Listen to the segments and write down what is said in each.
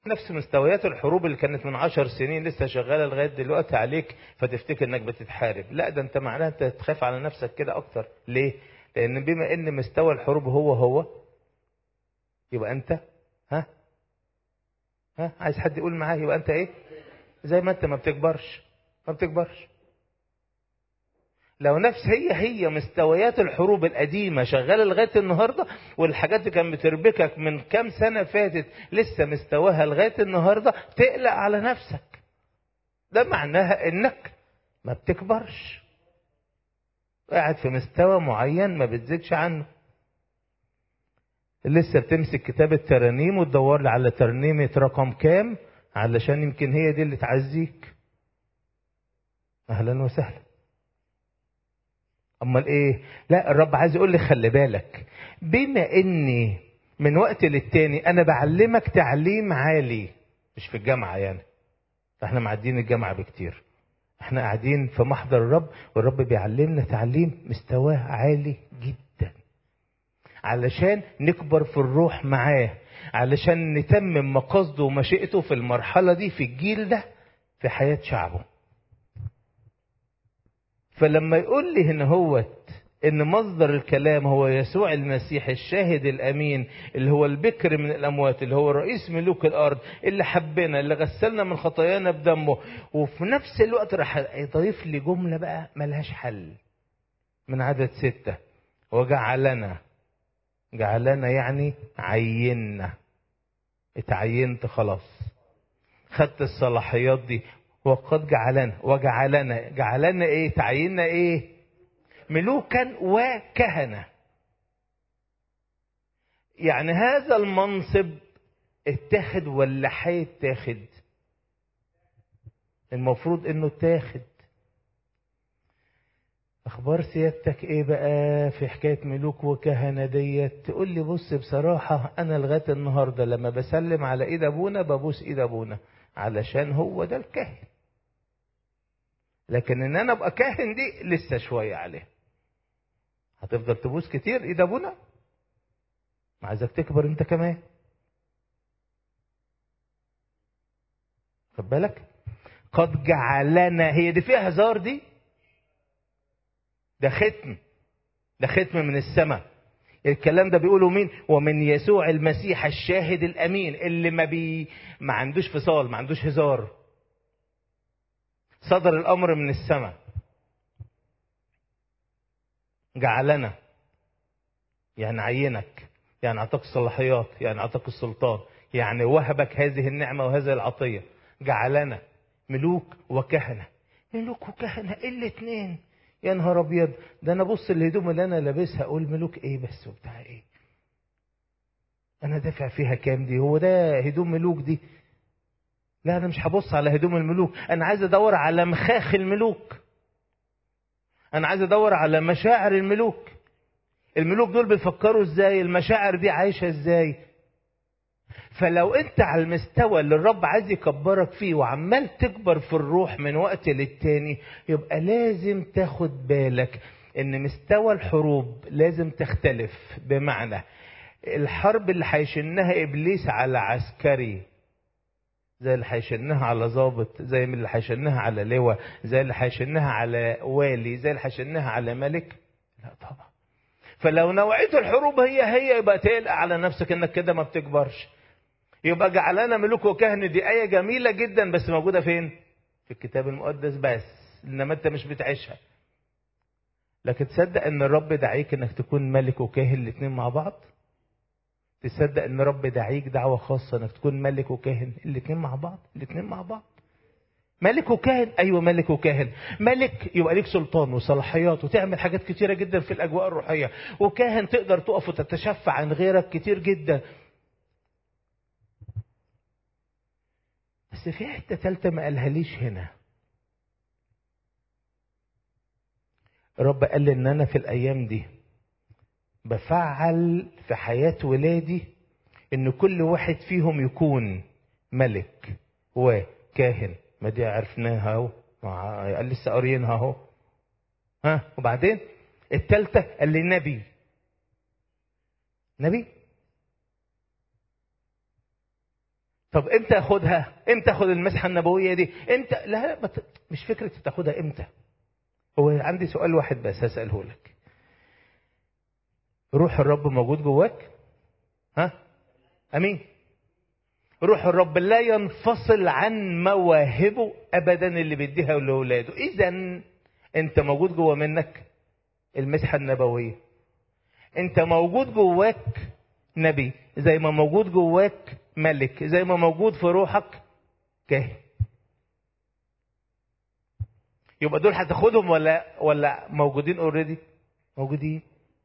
نفس مستويات الحروب اللي كانت من عشر سنين لسه شغالة لغاية دلوقتي عليك فتفتكر انك بتتحارب لا ده انت معناها انت تخاف على نفسك كده اكتر ليه لان بما ان مستوى الحروب هو هو يبقى انت ها ها عايز حد يقول معايا يبقى انت ايه زي ما انت ما بتكبرش ما بتكبرش لو نفس هي هي مستويات الحروب القديمه شغاله لغايه النهارده والحاجات اللي كانت بتربكك من كام سنه فاتت لسه مستواها لغايه النهارده تقلق على نفسك ده معناها انك ما بتكبرش قاعد في مستوى معين ما بتزيدش عنه لسه بتمسك كتاب الترانيم وتدور لي على ترنيمه رقم كام علشان يمكن هي دي اللي تعزيك اهلا وسهلا امال ايه لا الرب عايز يقول لي خلي بالك بما اني من وقت للتاني انا بعلمك تعليم عالي مش في الجامعه يعني احنا معديين الجامعه بكتير احنا قاعدين في محضر الرب والرب بيعلمنا تعليم مستواه عالي جدا علشان نكبر في الروح معاه علشان نتمم مقاصده ومشيئته في المرحله دي في الجيل ده في حياه شعبه فلما يقول لي هنا هوت ان مصدر الكلام هو يسوع المسيح الشاهد الامين اللي هو البكر من الاموات اللي هو رئيس ملوك الارض اللي حبنا اللي غسلنا من خطايانا بدمه وفي نفس الوقت راح يضيف لي جمله بقى ملهاش حل من عدد ستة وجعلنا جعلنا يعني عينا اتعينت خلاص خدت الصلاحيات دي وقد جعلنا وجعلنا جعلنا ايه تعيننا ايه ملوكا وكهنة يعني هذا المنصب اتاخد ولا هيتاخد المفروض انه اتاخد اخبار سيادتك ايه بقى في حكايه ملوك وكهنه ديت تقول لي بص بصراحه انا لغايه النهارده لما بسلم على ايد ابونا ببوس ايد ابونا علشان هو ده الكاهن لكن ان انا ابقى كاهن دي لسه شويه عليه هتفضل تبوس كتير ايد ابونا عايزك تكبر انت كمان خد بالك قد جعلنا هي دي فيها هزار دي ده ختم ده ختم من السماء الكلام ده بيقوله مين ومن يسوع المسيح الشاهد الامين اللي ما بي ما عندوش فصال ما عندوش هزار صدر الامر من السماء جعلنا يعني عينك يعني اعطاك الصلاحيات يعني اعطاك السلطان يعني وهبك هذه النعمه وهذه العطيه جعلنا ملوك وكهنه ملوك وكهنه الاثنين يا نهار ابيض ده انا ابص الهدوم اللي انا لابسها اقول ملوك ايه بس وبتاع ايه انا دافع فيها كام دي هو ده هدوم ملوك دي لا انا مش هبص على هدوم الملوك انا عايز ادور على مخاخ الملوك انا عايز ادور على مشاعر الملوك الملوك دول بيفكروا ازاي المشاعر دي عايشه ازاي فلو انت على المستوى اللي الرب عايز يكبرك فيه وعمال تكبر في الروح من وقت للتاني يبقى لازم تاخد بالك ان مستوى الحروب لازم تختلف بمعنى الحرب اللي هيشنها ابليس على عسكري زي اللي هيشنها على ضابط زي اللي هيشنها على لواء زي اللي هيشنها على والي زي اللي هيشنها على ملك لا طبعا فلو نوعيه الحروب هي هي يبقى تقلق على نفسك انك كده ما بتكبرش يبقى جعلنا ملوك وكهنة دي آية جميلة جدا بس موجودة فين؟ في الكتاب المقدس بس إنما أنت مش بتعيشها. لكن تصدق إن الرب دعيك إنك تكون ملك وكاهن الاتنين مع بعض؟ تصدق إن الرب دعيك دعوة خاصة إنك تكون ملك وكاهن الاتنين مع بعض؟ الاتنين مع بعض. ملك وكاهن ايوه ملك وكاهن ملك يبقى ليك سلطان وصلاحيات وتعمل حاجات كتيره جدا في الاجواء الروحيه وكاهن تقدر تقف وتتشفع عن غيرك كتير جدا بس في حته ثالثه ما قالهاليش هنا الرب قال لي ان انا في الايام دي بفعل في حياه ولادي ان كل واحد فيهم يكون ملك وكاهن ما دي عرفناها اهو قال لسه قاريينها اهو ها وبعدين الثالثه قال لي نبي نبي طب امتى اخدها امتى اخد المسحه النبويه دي امتى لا لا بت... مش فكره تاخدها امتى هو عندي سؤال واحد بس هساله لك روح الرب موجود جواك ها امين روح الرب لا ينفصل عن مواهبه ابدا اللي بيديها لاولاده اذا انت موجود جوا منك المسحه النبويه انت موجود جواك نبي زي ما موجود جواك ملك زي ما موجود في روحك كاهن يبقى دول هتاخدهم ولا ولا موجودين اوريدي موجودين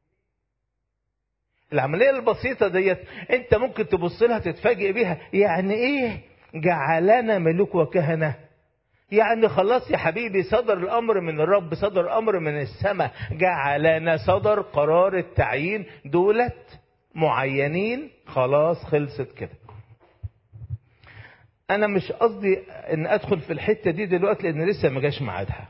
العمليه البسيطه ديت انت ممكن تبص لها تتفاجئ بيها يعني ايه جعلنا ملوك وكهنه يعني خلاص يا حبيبي صدر الامر من الرب صدر الامر من السماء جعلنا صدر قرار التعيين دولت معينين خلاص خلصت كده انا مش قصدي ان ادخل في الحته دي دلوقتي لان لسه ما جاش ميعادها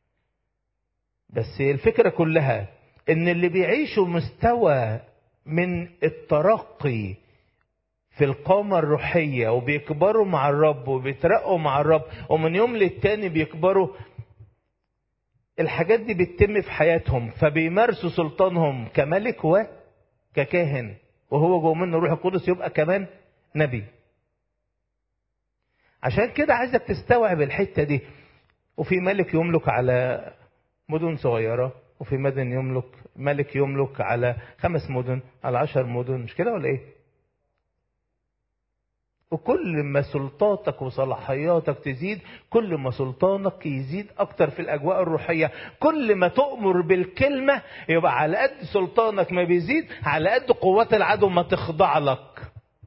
بس الفكره كلها ان اللي بيعيشوا مستوى من الترقي في القامة الروحية وبيكبروا مع الرب وبيترقوا مع الرب ومن يوم للتاني بيكبروا الحاجات دي بتتم في حياتهم فبيمارسوا سلطانهم كملك وككاهن وهو جوه منه روح القدس يبقى كمان نبي عشان كده عايزك تستوعب الحتة دي وفي ملك يملك على مدن صغيرة وفي مدن يملك ملك يملك على خمس مدن على عشر مدن مش كده ولا ايه وكل ما سلطاتك وصلاحياتك تزيد كل ما سلطانك يزيد اكتر في الاجواء الروحيه كل ما تؤمر بالكلمه يبقى على قد سلطانك ما بيزيد على قد قوات العدو ما تخضع لك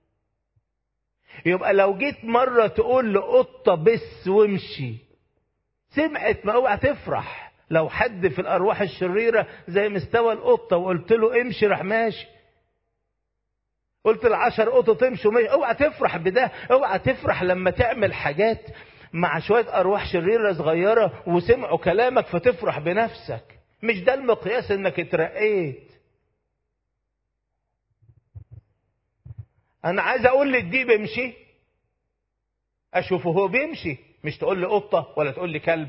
يبقى لو جيت مره تقول لقطه بس وامشي سمعت ما اوعى تفرح لو حد في الارواح الشريره زي مستوى القطه وقلت له امشي راح ماشي قلت العشر قطط امشوا ماشي اوعى تفرح بده اوعى تفرح لما تعمل حاجات مع شويه ارواح شريره صغيره وسمعوا كلامك فتفرح بنفسك مش ده المقياس انك اترقيت انا عايز اقول للديب امشي اشوفه هو بيمشي مش تقول لي قطه ولا تقول لي كلب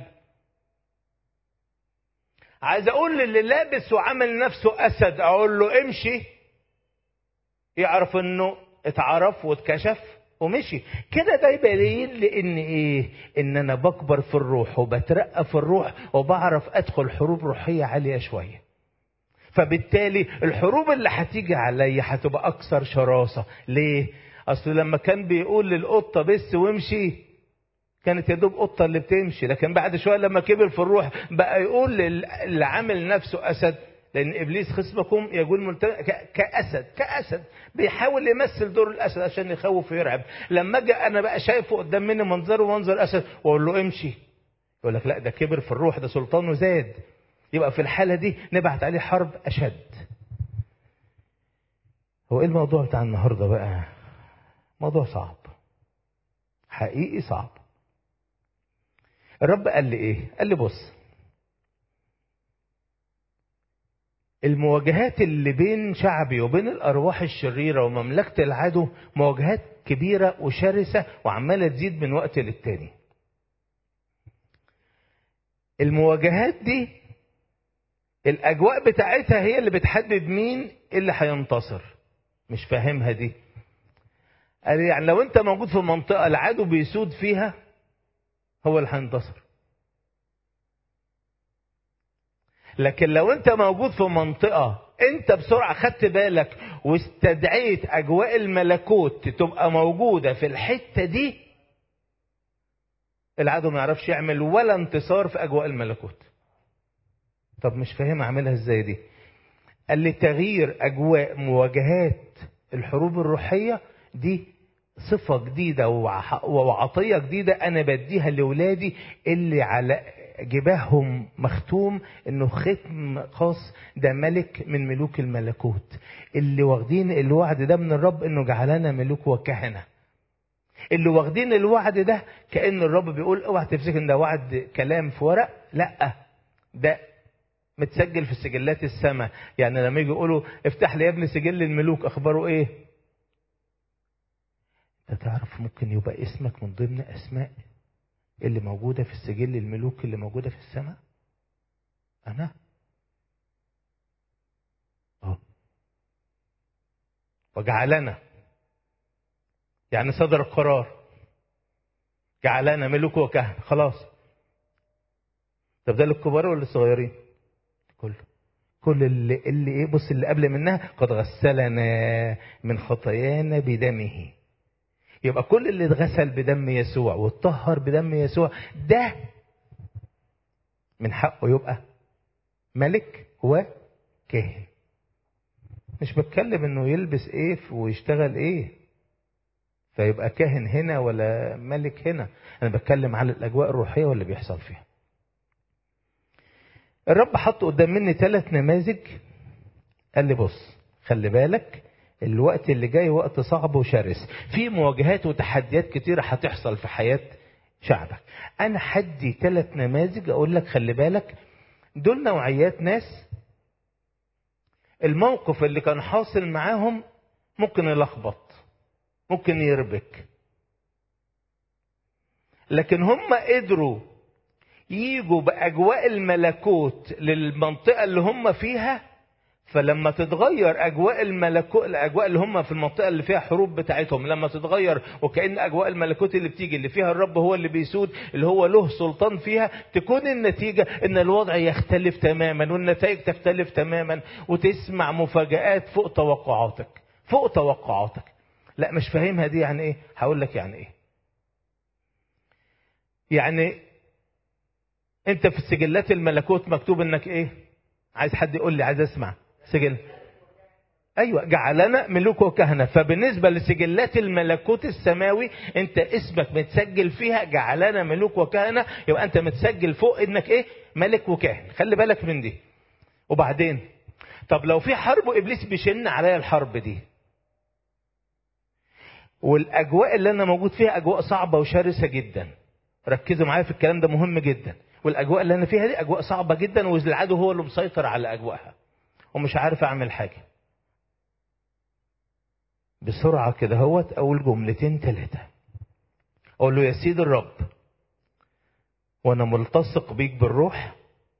عايز اقول للي لابس وعمل نفسه اسد اقول له امشي يعرف انه اتعرف واتكشف ومشي كده ده يبين لي ان ايه ان انا بكبر في الروح وبترقى في الروح وبعرف ادخل حروب روحيه عاليه شويه فبالتالي الحروب اللي هتيجي عليا هتبقى اكثر شراسه ليه اصل لما كان بيقول للقطه بس وامشي كانت يا دوب قطه اللي بتمشي لكن بعد شويه لما كبر في الروح بقى يقول اللي عامل نفسه اسد لان ابليس خصمكم يقول ملتم... كاسد كاسد بيحاول يمثل دور الاسد عشان يخوف ويرعب لما اجي انا بقى شايفه قدام مني منظره منظر اسد واقول له امشي يقول لك لا ده كبر في الروح ده سلطانه زاد يبقى في الحاله دي نبعت عليه حرب اشد هو ايه الموضوع بتاع النهارده بقى موضوع صعب حقيقي صعب الرب قال لي ايه قال لي بص المواجهات اللي بين شعبي وبين الارواح الشريره ومملكه العدو مواجهات كبيره وشرسه وعماله تزيد من وقت للتاني المواجهات دي الاجواء بتاعتها هي اللي بتحدد مين اللي هينتصر مش فاهمها دي قال يعني لو انت موجود في منطقه العدو بيسود فيها هو اللي هينتصر لكن لو انت موجود في منطقة انت بسرعة خدت بالك واستدعيت اجواء الملكوت تبقى موجودة في الحتة دي العدو ما يعرفش يعمل ولا انتصار في اجواء الملكوت طب مش فاهم اعملها ازاي دي قال لي تغيير اجواء مواجهات الحروب الروحية دي صفة جديدة وعطية جديدة أنا بديها لولادي اللي على جباههم مختوم انه ختم خاص ده ملك من ملوك الملكوت اللي واخدين الوعد ده من الرب انه جعلنا ملوك وكهنه اللي واخدين الوعد ده كان الرب بيقول اوعى تفتكر ان ده وعد كلام في ورق لا ده متسجل في سجلات السماء يعني لما يجي يقولوا افتح لي يا ابني سجل الملوك اخباره ايه انت تعرف ممكن يبقى اسمك من ضمن اسماء اللي موجودة في السجل الملوك اللي موجودة في السماء انا اه وجعلنا يعني صدر القرار جعلنا ملوك وكهنة خلاص طب ده للكبار ولا للصغيرين كله كل اللي, اللي ايه بص اللي قبل منها قد غسلنا من خطايانا بدمه يبقى كل اللي اتغسل بدم يسوع واتطهر بدم يسوع ده من حقه يبقى ملك وكاهن مش بتكلم انه يلبس ايه ويشتغل ايه فيبقى كاهن هنا ولا ملك هنا انا بتكلم على الاجواء الروحيه واللي بيحصل فيها الرب حط قدام مني ثلاث نماذج قال لي بص خلي بالك الوقت اللي جاي وقت صعب وشرس في مواجهات وتحديات كتيرة هتحصل في حياة شعبك انا حدي ثلاث نماذج اقول لك خلي بالك دول نوعيات ناس الموقف اللي كان حاصل معاهم ممكن يلخبط ممكن يربك لكن هم قدروا يجوا باجواء الملكوت للمنطقه اللي هم فيها فلما تتغير اجواء الملكوت الاجواء اللي هم في المنطقه اللي فيها حروب بتاعتهم لما تتغير وكان اجواء الملكوت اللي بتيجي اللي فيها الرب هو اللي بيسود اللي هو له سلطان فيها تكون النتيجه ان الوضع يختلف تماما والنتائج تختلف تماما وتسمع مفاجات فوق توقعاتك فوق توقعاتك لا مش فاهمها دي يعني ايه هقول لك يعني ايه يعني انت في سجلات الملكوت مكتوب انك ايه عايز حد يقول لي عايز اسمع سجل ايوه جعلنا ملوك وكهنه فبالنسبه لسجلات الملكوت السماوي انت اسمك متسجل فيها جعلنا ملوك وكهنه يبقى انت متسجل فوق انك ايه ملك وكاهن خلي بالك من دي وبعدين طب لو في حرب وابليس بيشن عليا الحرب دي والاجواء اللي انا موجود فيها اجواء صعبه وشرسه جدا ركزوا معايا في الكلام ده مهم جدا والاجواء اللي انا فيها دي اجواء صعبه جدا والعدو هو اللي مسيطر على اجواءها ومش عارف اعمل حاجه بسرعه كده هوت اقول جملتين ثلاثه اقول له يا سيد الرب وانا ملتصق بيك بالروح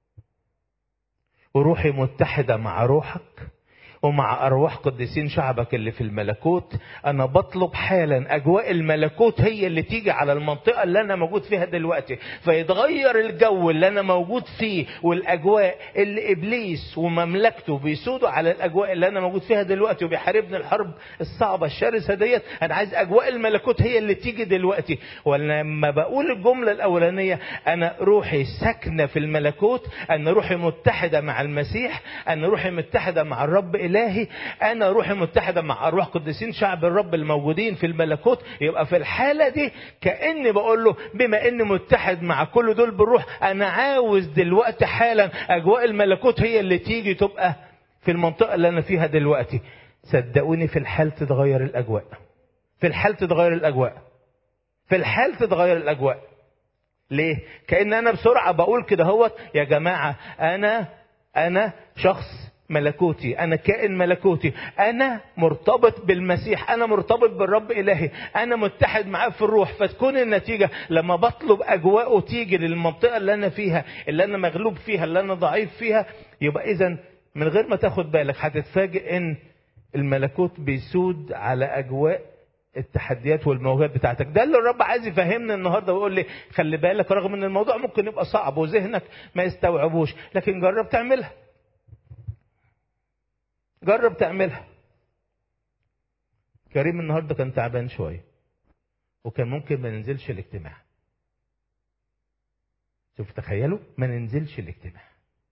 وروحي متحده مع روحك ومع أرواح قديسين شعبك اللي في الملكوت أنا بطلب حالا أجواء الملكوت هي اللي تيجي على المنطقة اللي أنا موجود فيها دلوقتي فيتغير الجو اللي أنا موجود فيه والأجواء اللي إبليس ومملكته بيسودوا على الأجواء اللي أنا موجود فيها دلوقتي وبيحاربني الحرب الصعبة الشرسة ديت أنا عايز أجواء الملكوت هي اللي تيجي دلوقتي ولما بقول الجملة الأولانية أنا روحي ساكنة في الملكوت أنا روحي متحدة مع المسيح أنا روحي متحدة مع الرب إلهي أنا روحي متحدة مع أرواح قديسين شعب الرب الموجودين في الملكوت يبقى في الحالة دي كأني بقول له بما إني متحد مع كل دول بالروح أنا عاوز دلوقتي حالا أجواء الملكوت هي اللي تيجي تبقى في المنطقة اللي أنا فيها دلوقتي صدقوني في الحال تتغير الأجواء في الحال تتغير الأجواء في الحال تتغير الأجواء ليه؟ كأن أنا بسرعة بقول كده هوت يا جماعة أنا أنا شخص ملكوتي انا كائن ملكوتي انا مرتبط بالمسيح انا مرتبط بالرب الهي انا متحد معاه في الروح فتكون النتيجه لما بطلب اجواءه تيجي للمنطقه اللي انا فيها اللي انا مغلوب فيها اللي انا ضعيف فيها يبقى اذا من غير ما تاخد بالك هتتفاجئ ان الملكوت بيسود على اجواء التحديات والمواجهات بتاعتك ده اللي الرب عايز يفهمنا النهارده ويقول لي خلي بالك رغم ان الموضوع ممكن يبقى صعب وذهنك ما يستوعبوش لكن جرب تعملها جرب تعملها كريم النهارده كان تعبان شويه وكان ممكن ما ننزلش الاجتماع شوف تخيلوا ما ننزلش الاجتماع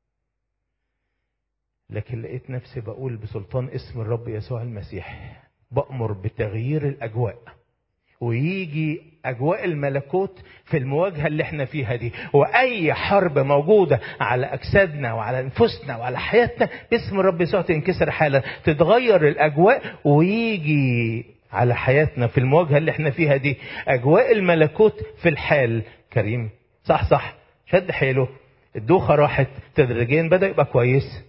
لكن لقيت نفسي بقول بسلطان اسم الرب يسوع المسيح بأمر بتغيير الأجواء ويجي اجواء الملكوت في المواجهه اللي احنا فيها دي واي حرب موجوده على اجسادنا وعلى انفسنا وعلى حياتنا باسم الرب يسوع تنكسر حالا تتغير الاجواء ويجي على حياتنا في المواجهه اللي احنا فيها دي اجواء الملكوت في الحال كريم صح صح شد حيله الدوخه راحت تدريجيا بدا يبقى كويس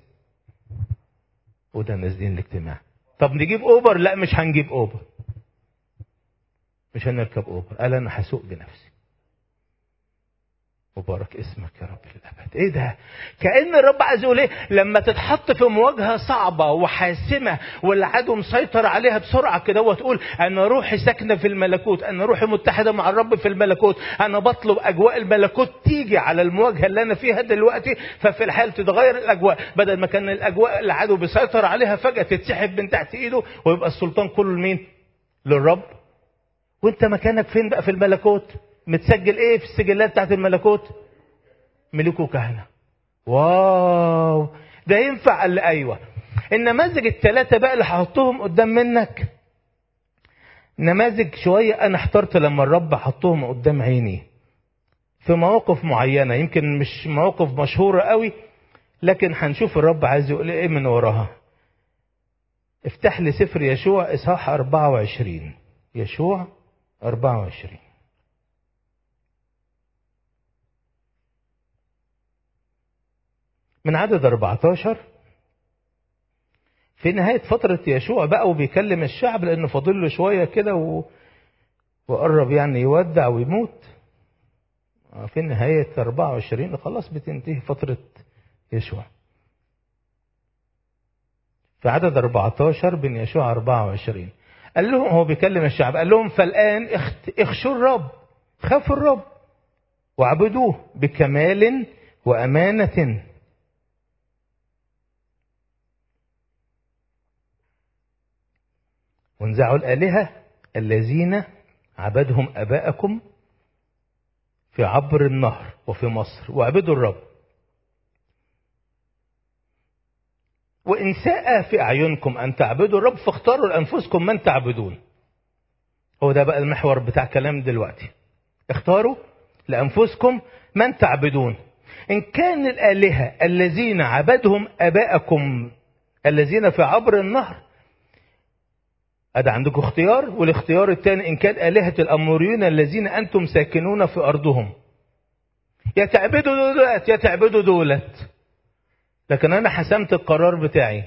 وده نازلين الاجتماع طب نجيب اوبر لا مش هنجيب اوبر مش هنركب اوبر قال انا هسوق بنفسي مبارك اسمك يا رب للابد ايه ده كان الرب عايز يقول ايه لما تتحط في مواجهه صعبه وحاسمه والعدو مسيطر عليها بسرعه كده وتقول انا روحي ساكنه في الملكوت انا روحي متحده مع الرب في الملكوت انا بطلب اجواء الملكوت تيجي على المواجهه اللي انا فيها دلوقتي ففي الحال تتغير الاجواء بدل ما كان الاجواء العدو بيسيطر عليها فجاه تتسحب من تحت ايده ويبقى السلطان كله لمين للرب وانت مكانك فين بقى في الملكوت متسجل ايه في السجلات بتاعت الملكوت ملوك وكهنة واو ده ينفع قال لي ايوه النماذج الثلاثة بقى اللي هحطهم قدام منك نماذج شوية انا احترت لما الرب حطهم قدام عيني في مواقف معينة يمكن مش مواقف مشهورة قوي لكن هنشوف الرب عايز يقول ايه من وراها افتح لي سفر يشوع اصحاح 24 يشوع 24 من عدد 14 في نهاية فترة يشوع بقى وبيكلم الشعب لأنه فاضل له شوية كده و... وقرب يعني يودع ويموت في نهاية 24 خلاص بتنتهي فترة يشوع في عدد 14 بين يشوع 24 قال لهم هو بيكلم الشعب قال لهم فالآن اخشوا الرب خافوا الرب واعبدوه بكمال وأمانة وانزعوا الآلهة الذين عبدهم أباءكم في عبر النهر وفي مصر واعبدوا الرب وإن ساء في أعينكم أن تعبدوا الرب فاختاروا لأنفسكم من تعبدون هو ده بقى المحور بتاع كلام دلوقتي اختاروا لأنفسكم من تعبدون إن كان الآلهة الذين عبدهم أباءكم الذين في عبر النهر أدى عندكم اختيار والاختيار الثاني إن كان آلهة الأموريين الذين أنتم ساكنون في أرضهم يا تعبدوا دولت يا تعبدوا دولت لكن أنا حسمت القرار بتاعي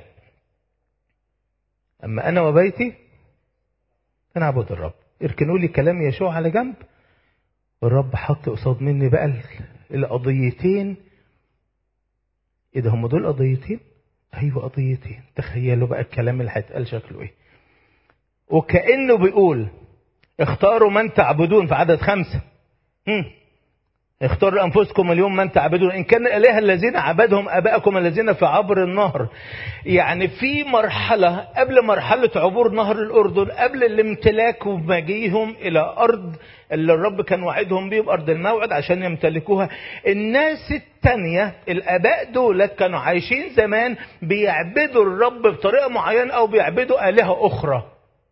أما أنا وبيتي فنعبد الرب اركنوا لي كلام يشوع على جنب والرب حط قصاد مني بقى القضيتين ايه ده هم دول قضيتين ايوه قضيتين تخيلوا بقى الكلام اللي هيتقال شكله ايه وكأنه بيقول اختاروا من تعبدون في عدد خمسة هم. اختاروا أنفسكم اليوم من تعبدون إن كان الآلهة الذين عبدهم أباءكم الذين في عبر النهر يعني في مرحلة قبل مرحلة عبور نهر الأردن قبل الامتلاك ومجيهم إلى أرض اللي الرب كان وعدهم بيه بأرض الموعد عشان يمتلكوها الناس التانية الآباء دولت كانوا عايشين زمان بيعبدوا الرب بطريقة معينة أو بيعبدوا آلهة أخرى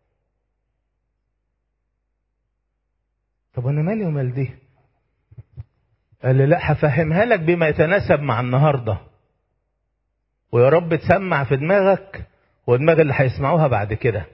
طب انا مالي ومال دي قال لي لا هفهمها لك بما يتناسب مع النهارده ويا رب تسمع في دماغك ودماغ اللي هيسمعوها بعد كده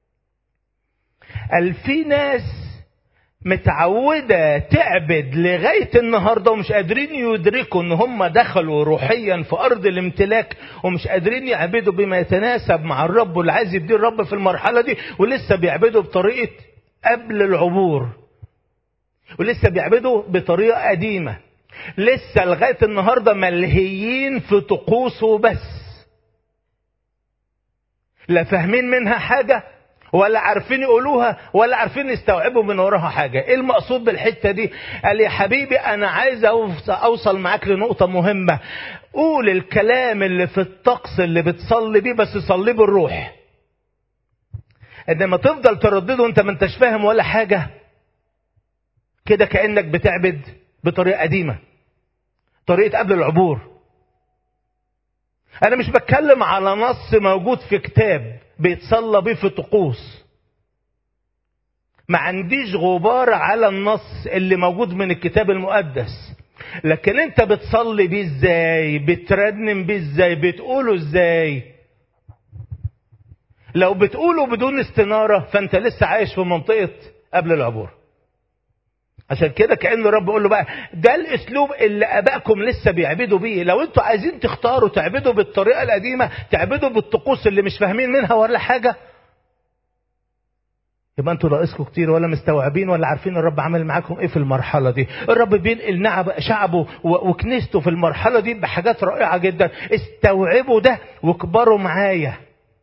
قال في ناس متعودة تعبد لغاية النهاردة ومش قادرين يدركوا ان هم دخلوا روحيا في ارض الامتلاك ومش قادرين يعبدوا بما يتناسب مع الرب واللي عايز يديه الرب في المرحلة دي ولسه بيعبدوا بطريقة قبل العبور ولسه بيعبدوا بطريقة قديمة لسه لغاية النهاردة ملهيين في طقوس وبس لا فاهمين منها حاجة ولا عارفين يقولوها ولا عارفين يستوعبوا من وراها حاجة ايه المقصود بالحتة دي قال يا حبيبي انا عايز اوصل معاك لنقطة مهمة قول الكلام اللي في الطقس اللي بتصلي بيه بس صلي بالروح انما تفضل تردده وانت ما انتش فاهم ولا حاجه كده كأنك بتعبد بطريقة قديمة طريقة قبل العبور أنا مش بتكلم على نص موجود في كتاب بيتصلى بيه في طقوس ما عنديش غبار على النص اللي موجود من الكتاب المقدس لكن انت بتصلي بيه ازاي بترنم بيه ازاي بتقوله ازاي لو بتقوله بدون استنارة فانت لسه عايش في منطقة قبل العبور عشان كده كأن الرب يقول له بقى ده الاسلوب اللي ابائكم لسه بيعبدوا بيه لو انتوا عايزين تختاروا تعبدوا بالطريقه القديمه تعبدوا بالطقوس اللي مش فاهمين منها ولا حاجه يبقى انتوا ناقصكم كتير ولا مستوعبين ولا عارفين الرب عمل معاكم ايه في المرحله دي الرب بينقل نعم شعبه و- وكنيسته في المرحله دي بحاجات رائعه جدا استوعبوا ده واكبروا معايا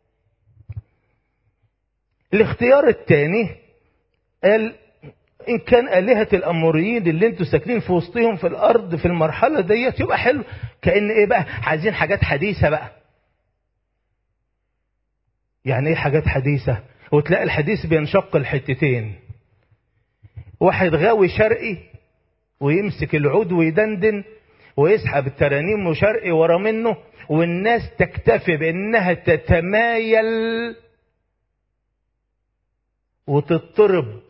الاختيار الثاني قال ان كان الهه الاموريين اللي انتوا ساكنين في وسطهم في الارض في المرحله ديت يبقى حلو كان ايه بقى عايزين حاجات حديثه بقى يعني ايه حاجات حديثه وتلاقي الحديث بينشق الحتتين واحد غاوي شرقي ويمسك العود ويدندن ويسحب الترانيم شرقي ورا منه والناس تكتفي بانها تتمايل وتضطرب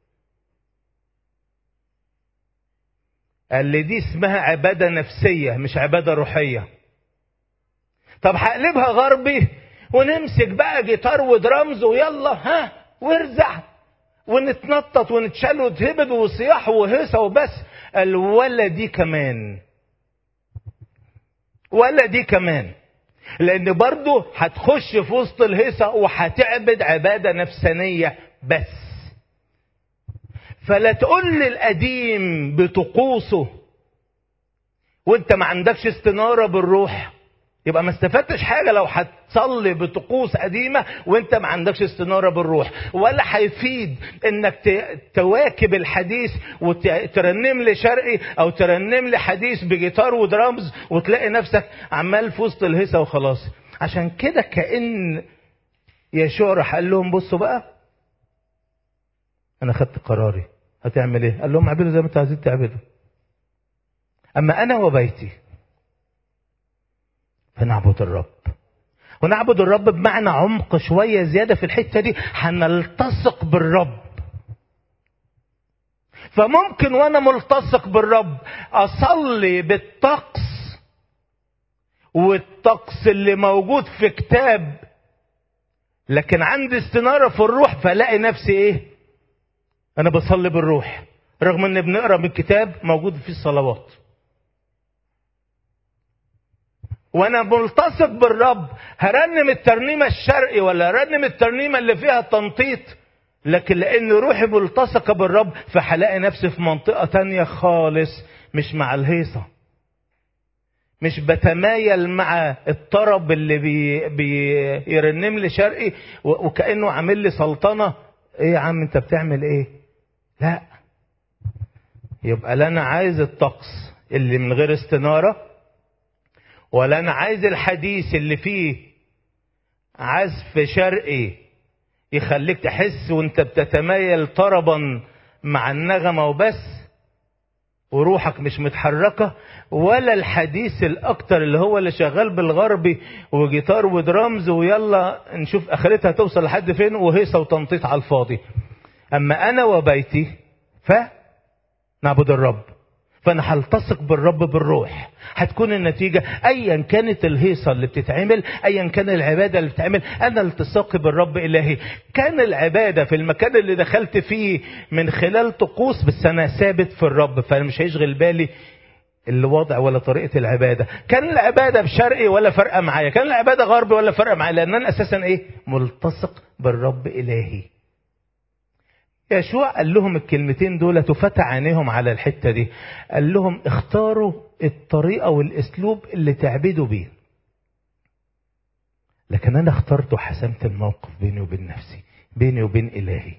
قال لي دي اسمها عبادة نفسية مش عبادة روحية طب هقلبها غربي ونمسك بقى جيتار ودرامز ويلا ها وارزع ونتنطط ونتشال وتهبد وصياح وهيصة وبس قال ولا دي كمان ولا دي كمان لان برضه هتخش في وسط الهيصة وهتعبد عبادة نفسانية بس فلا تقول لي القديم بطقوسه وانت ما عندكش استنارة بالروح يبقى ما استفدتش حاجة لو هتصلي بطقوس قديمة وانت ما عندكش استنارة بالروح ولا هيفيد انك ت- تواكب الحديث وترنم لي شرقي او ترنم لي حديث بجيتار ودرامز وتلاقي نفسك عمال في وسط الهيصة وخلاص عشان كده كأن يشوع راح قال لهم بصوا بقى انا خدت قراري هتعمل ايه قال لهم اعبدوا زي ما انتوا عايزين تعبدوا اما انا وبيتي فنعبد الرب ونعبد الرب بمعنى عمق شويه زياده في الحته دي هنلتصق بالرب فممكن وانا ملتصق بالرب اصلي بالطقس والطقس اللي موجود في كتاب لكن عندي استناره في الروح فلاقي نفسي ايه انا بصلي بالروح رغم ان بنقرا من الكتاب موجود فيه الصلوات وانا ملتصق بالرب هرنم الترنيمه الشرقي ولا هرنم الترنيمه اللي فيها تنطيط لكن لان روحي ملتصقه بالرب فهلاقي نفسي في منطقه تانية خالص مش مع الهيصه مش بتمايل مع الطرب اللي بي بيرنم لي شرقي و- وكانه عامل لي سلطنه ايه يا عم انت بتعمل ايه لا يبقى لا انا عايز الطقس اللي من غير استناره ولا انا عايز الحديث اللي فيه عزف شرقي يخليك تحس وانت بتتمايل طربا مع النغمه وبس وروحك مش متحركة ولا الحديث الأكتر اللي هو اللي شغال بالغربي وجيتار ودرامز ويلا نشوف آخرتها توصل لحد فين وهيصة وتنطيط على الفاضي أما أنا وبيتي فنعبد الرب فأنا هلتصق بالرب بالروح هتكون النتيجة أيا كانت الهيصة اللي بتتعمل أيا كان العبادة اللي بتتعمل أنا التصاقي بالرب إلهي كان العبادة في المكان اللي دخلت فيه من خلال طقوس بس أنا ثابت في الرب فأنا مش هيشغل بالي الوضع ولا طريقة العبادة كان العبادة بشرقي ولا فرقة معايا كان العبادة غربي ولا فرقة معايا لأن أنا أساسا إيه ملتصق بالرب إلهي يشوع قال لهم الكلمتين دول تفتح عينيهم على الحتة دي قال لهم اختاروا الطريقة والاسلوب اللي تعبدوا بيه لكن انا اخترت وحسمت الموقف بيني وبين نفسي بيني وبين الهي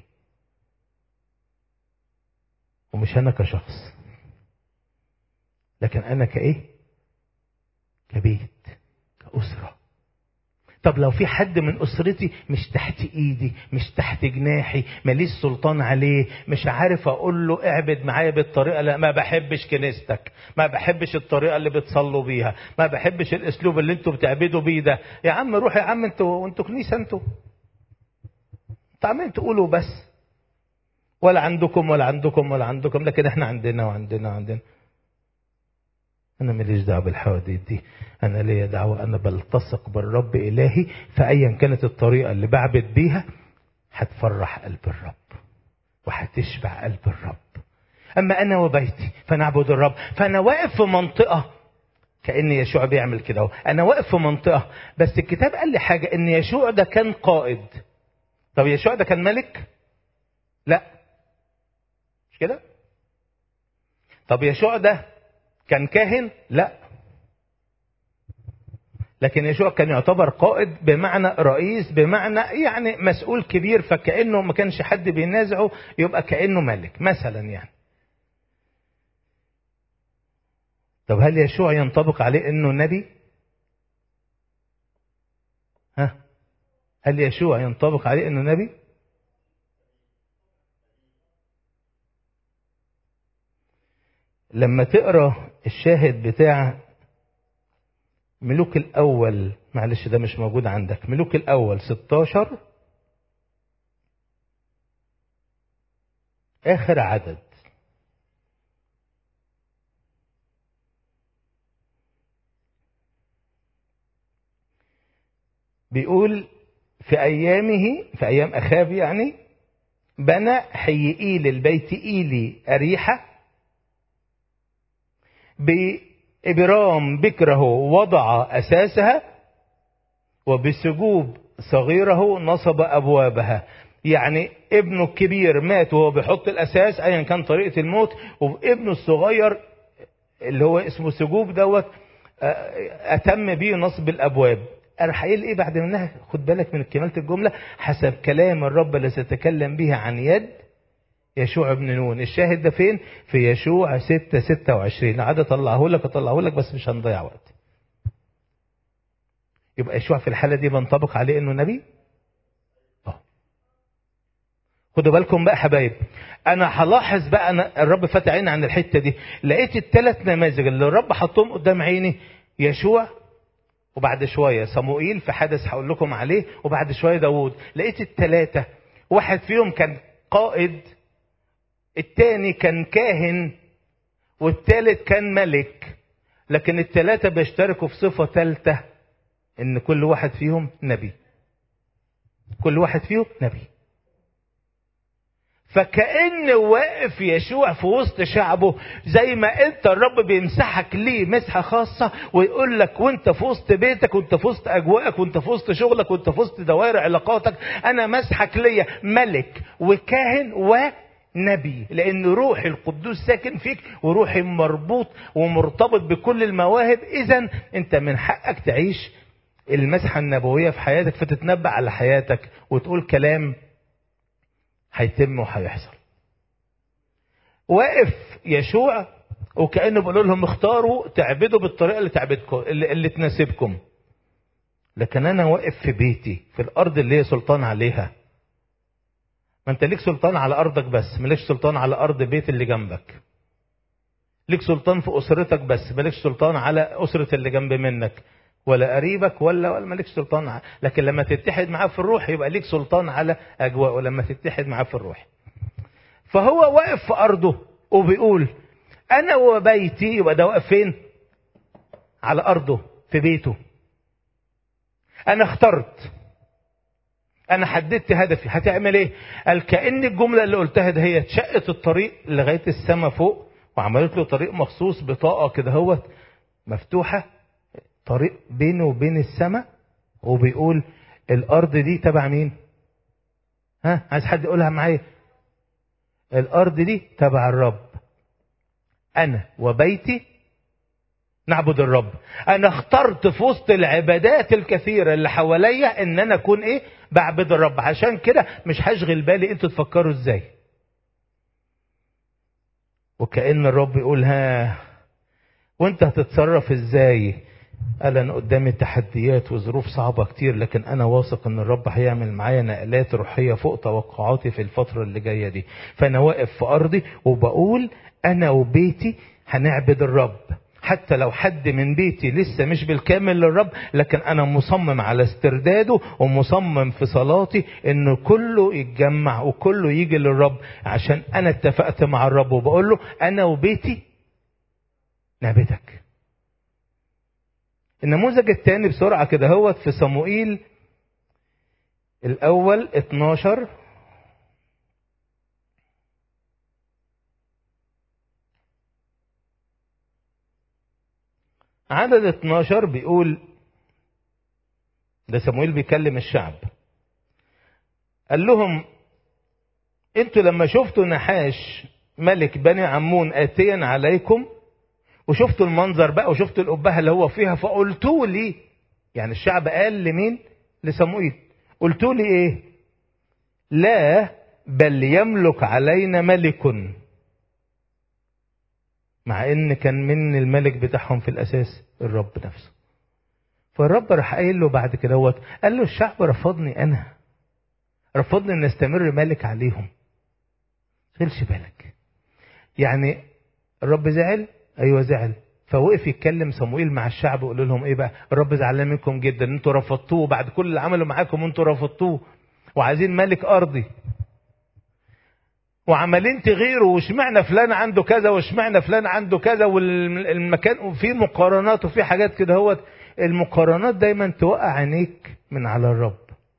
ومش انا كشخص لكن انا كايه كبيت كأسرة طب لو في حد من اسرتي مش تحت ايدي مش تحت جناحي ماليش سلطان عليه مش عارف اقول له اعبد معايا بالطريقه لا ما بحبش كنيستك ما بحبش الطريقه اللي بتصلوا بيها ما بحبش الاسلوب اللي انتوا بتعبدوا بيه ده يا عم روح يا عم انتوا وانتوا كنيسه انتوا انتوا عمالين تقولوا بس ولا عندكم ولا عندكم ولا عندكم لكن احنا عندنا وعندنا وعندنا أنا ماليش دعوة بالحواديت دي أنا ليا دعوة أنا بلتصق بالرب إلهي فأيا كانت الطريقة اللي بعبد بيها هتفرح قلب الرب وهتشبع قلب الرب أما أنا وبيتي فنعبد الرب فأنا واقف في منطقة كأن يشوع بيعمل كده أهو. أنا واقف في منطقة بس الكتاب قال لي حاجة إن يشوع ده كان قائد طب يشوع ده كان ملك لا مش كده طب يشوع ده كان كاهن لا لكن يشوع كان يعتبر قائد بمعنى رئيس بمعنى يعني مسؤول كبير فكأنه ما كانش حد بينازعه يبقى كأنه ملك مثلا يعني طب هل يشوع ينطبق عليه انه نبي ها هل يشوع ينطبق عليه انه نبي لما تقرا الشاهد بتاع ملوك الأول معلش ده مش موجود عندك ملوك الأول 16 آخر عدد بيقول في أيامه في أيام أخاب يعني بنى حيئيل البيت إيلي أريحة بإبرام بكره وضع أساسها وبسجوب صغيره نصب أبوابها يعني ابنه الكبير مات وهو بيحط الأساس أيا كان طريقة الموت وابنه الصغير اللي هو اسمه سجوب دوت أتم به نصب الأبواب راح قايل ايه بعد منها خد بالك من كمالة الجملة حسب كلام الرب الذي سيتكلم به عن يد يشوع بن نون الشاهد ده فين في يشوع 6 26 عاد اطلعه لك اطلعه لك بس مش هنضيع وقت يبقى يشوع في الحالة دي بنطبق عليه انه نبي اه خدوا بالكم بقى حبايب انا هلاحظ بقى أنا الرب فتح عيني عن الحتة دي لقيت الثلاث نماذج اللي الرب حطهم قدام عيني يشوع وبعد شوية صموئيل في حدث هقول لكم عليه وبعد شوية داوود لقيت الثلاثة واحد فيهم كان قائد التاني كان كاهن والتالت كان ملك لكن التلاتة بيشتركوا في صفة تالتة ان كل واحد فيهم نبي كل واحد فيهم نبي فكأن واقف يشوع في وسط شعبه زي ما انت الرب بيمسحك ليه مسحة خاصة ويقول لك وانت في وسط بيتك وانت في وسط اجواءك وانت في وسط شغلك وانت في وسط دوائر علاقاتك انا مسحك ليا ملك وكاهن ونبي لان روحي القدوس ساكن فيك وروحي مربوط ومرتبط بكل المواهب اذا انت من حقك تعيش المسحة النبوية في حياتك فتتنبأ على حياتك وتقول كلام هيتم وهيحصل واقف يشوع وكأنه بيقول لهم اختاروا تعبدوا بالطريقة اللي تعبدكم اللي, اللي تناسبكم لكن انا واقف في بيتي في الارض اللي هي سلطان عليها ما انت ليك سلطان على ارضك بس مالكش سلطان على ارض بيت اللي جنبك ليك سلطان في اسرتك بس مالكش سلطان على اسرة اللي جنب منك ولا قريبك ولا ولا مالكش سلطان ع... لكن لما تتحد معاه في الروح يبقى ليك سلطان على اجواءه لما تتحد معاه في الروح فهو واقف في ارضه وبيقول انا وبيتي يبقى ده واقف فين على ارضه في بيته انا اخترت انا حددت هدفي هتعمل ايه قال كأن الجملة اللي قلتها ده هي شقت الطريق لغاية السما فوق وعملت له طريق مخصوص بطاقة كده هوت مفتوحة طريق بينه وبين السماء وبيقول الارض دي تبع مين ها عايز حد يقولها معايا الارض دي تبع الرب انا وبيتي نعبد الرب انا اخترت في وسط العبادات الكثيرة اللي حواليا ان انا اكون ايه بعبد الرب عشان كده مش هشغل بالي انتوا تفكروا ازاي وكأن الرب يقول ها وانت هتتصرف ازاي قال انا قدامي تحديات وظروف صعبة كتير لكن انا واثق ان الرب هيعمل معايا نقلات روحية فوق توقعاتي في الفترة اللي جاية دي فانا واقف في ارضي وبقول انا وبيتي هنعبد الرب حتى لو حد من بيتي لسه مش بالكامل للرب لكن انا مصمم على استرداده ومصمم في صلاتي ان كله يتجمع وكله يجي للرب عشان انا اتفقت مع الرب وبقول له انا وبيتي نعبدك النموذج الثاني بسرعة كده هو في صموئيل الأول 12 عدد 12 بيقول ده صموئيل بيكلم الشعب قال لهم انتوا لما شفتوا نحاش ملك بني عمون آتيا عليكم وشفتوا المنظر بقى وشفتوا الأبهة اللي هو فيها فقلتوا لي يعني الشعب قال لمين لصموئيل قلتوا لي ايه لا بل يملك علينا ملك مع ان كان من الملك بتاعهم في الاساس الرب نفسه فالرب راح قايل له بعد كده هو قال له الشعب رفضني انا رفضني ان استمر ملك عليهم خلش بالك يعني الرب زعل ايوه زعل فوقف يتكلم صموئيل مع الشعب ويقول لهم ايه بقى الرب زعلان منكم جدا انتوا رفضتوه بعد كل اللي عمله معاكم انتوا رفضتوه وعايزين ملك ارضي وعمالين تغيروا واشمعنى فلان عنده كذا واشمعنى فلان عنده كذا والمكان وفي مقارنات وفي حاجات كده هو المقارنات دايما توقع عينيك من على الرب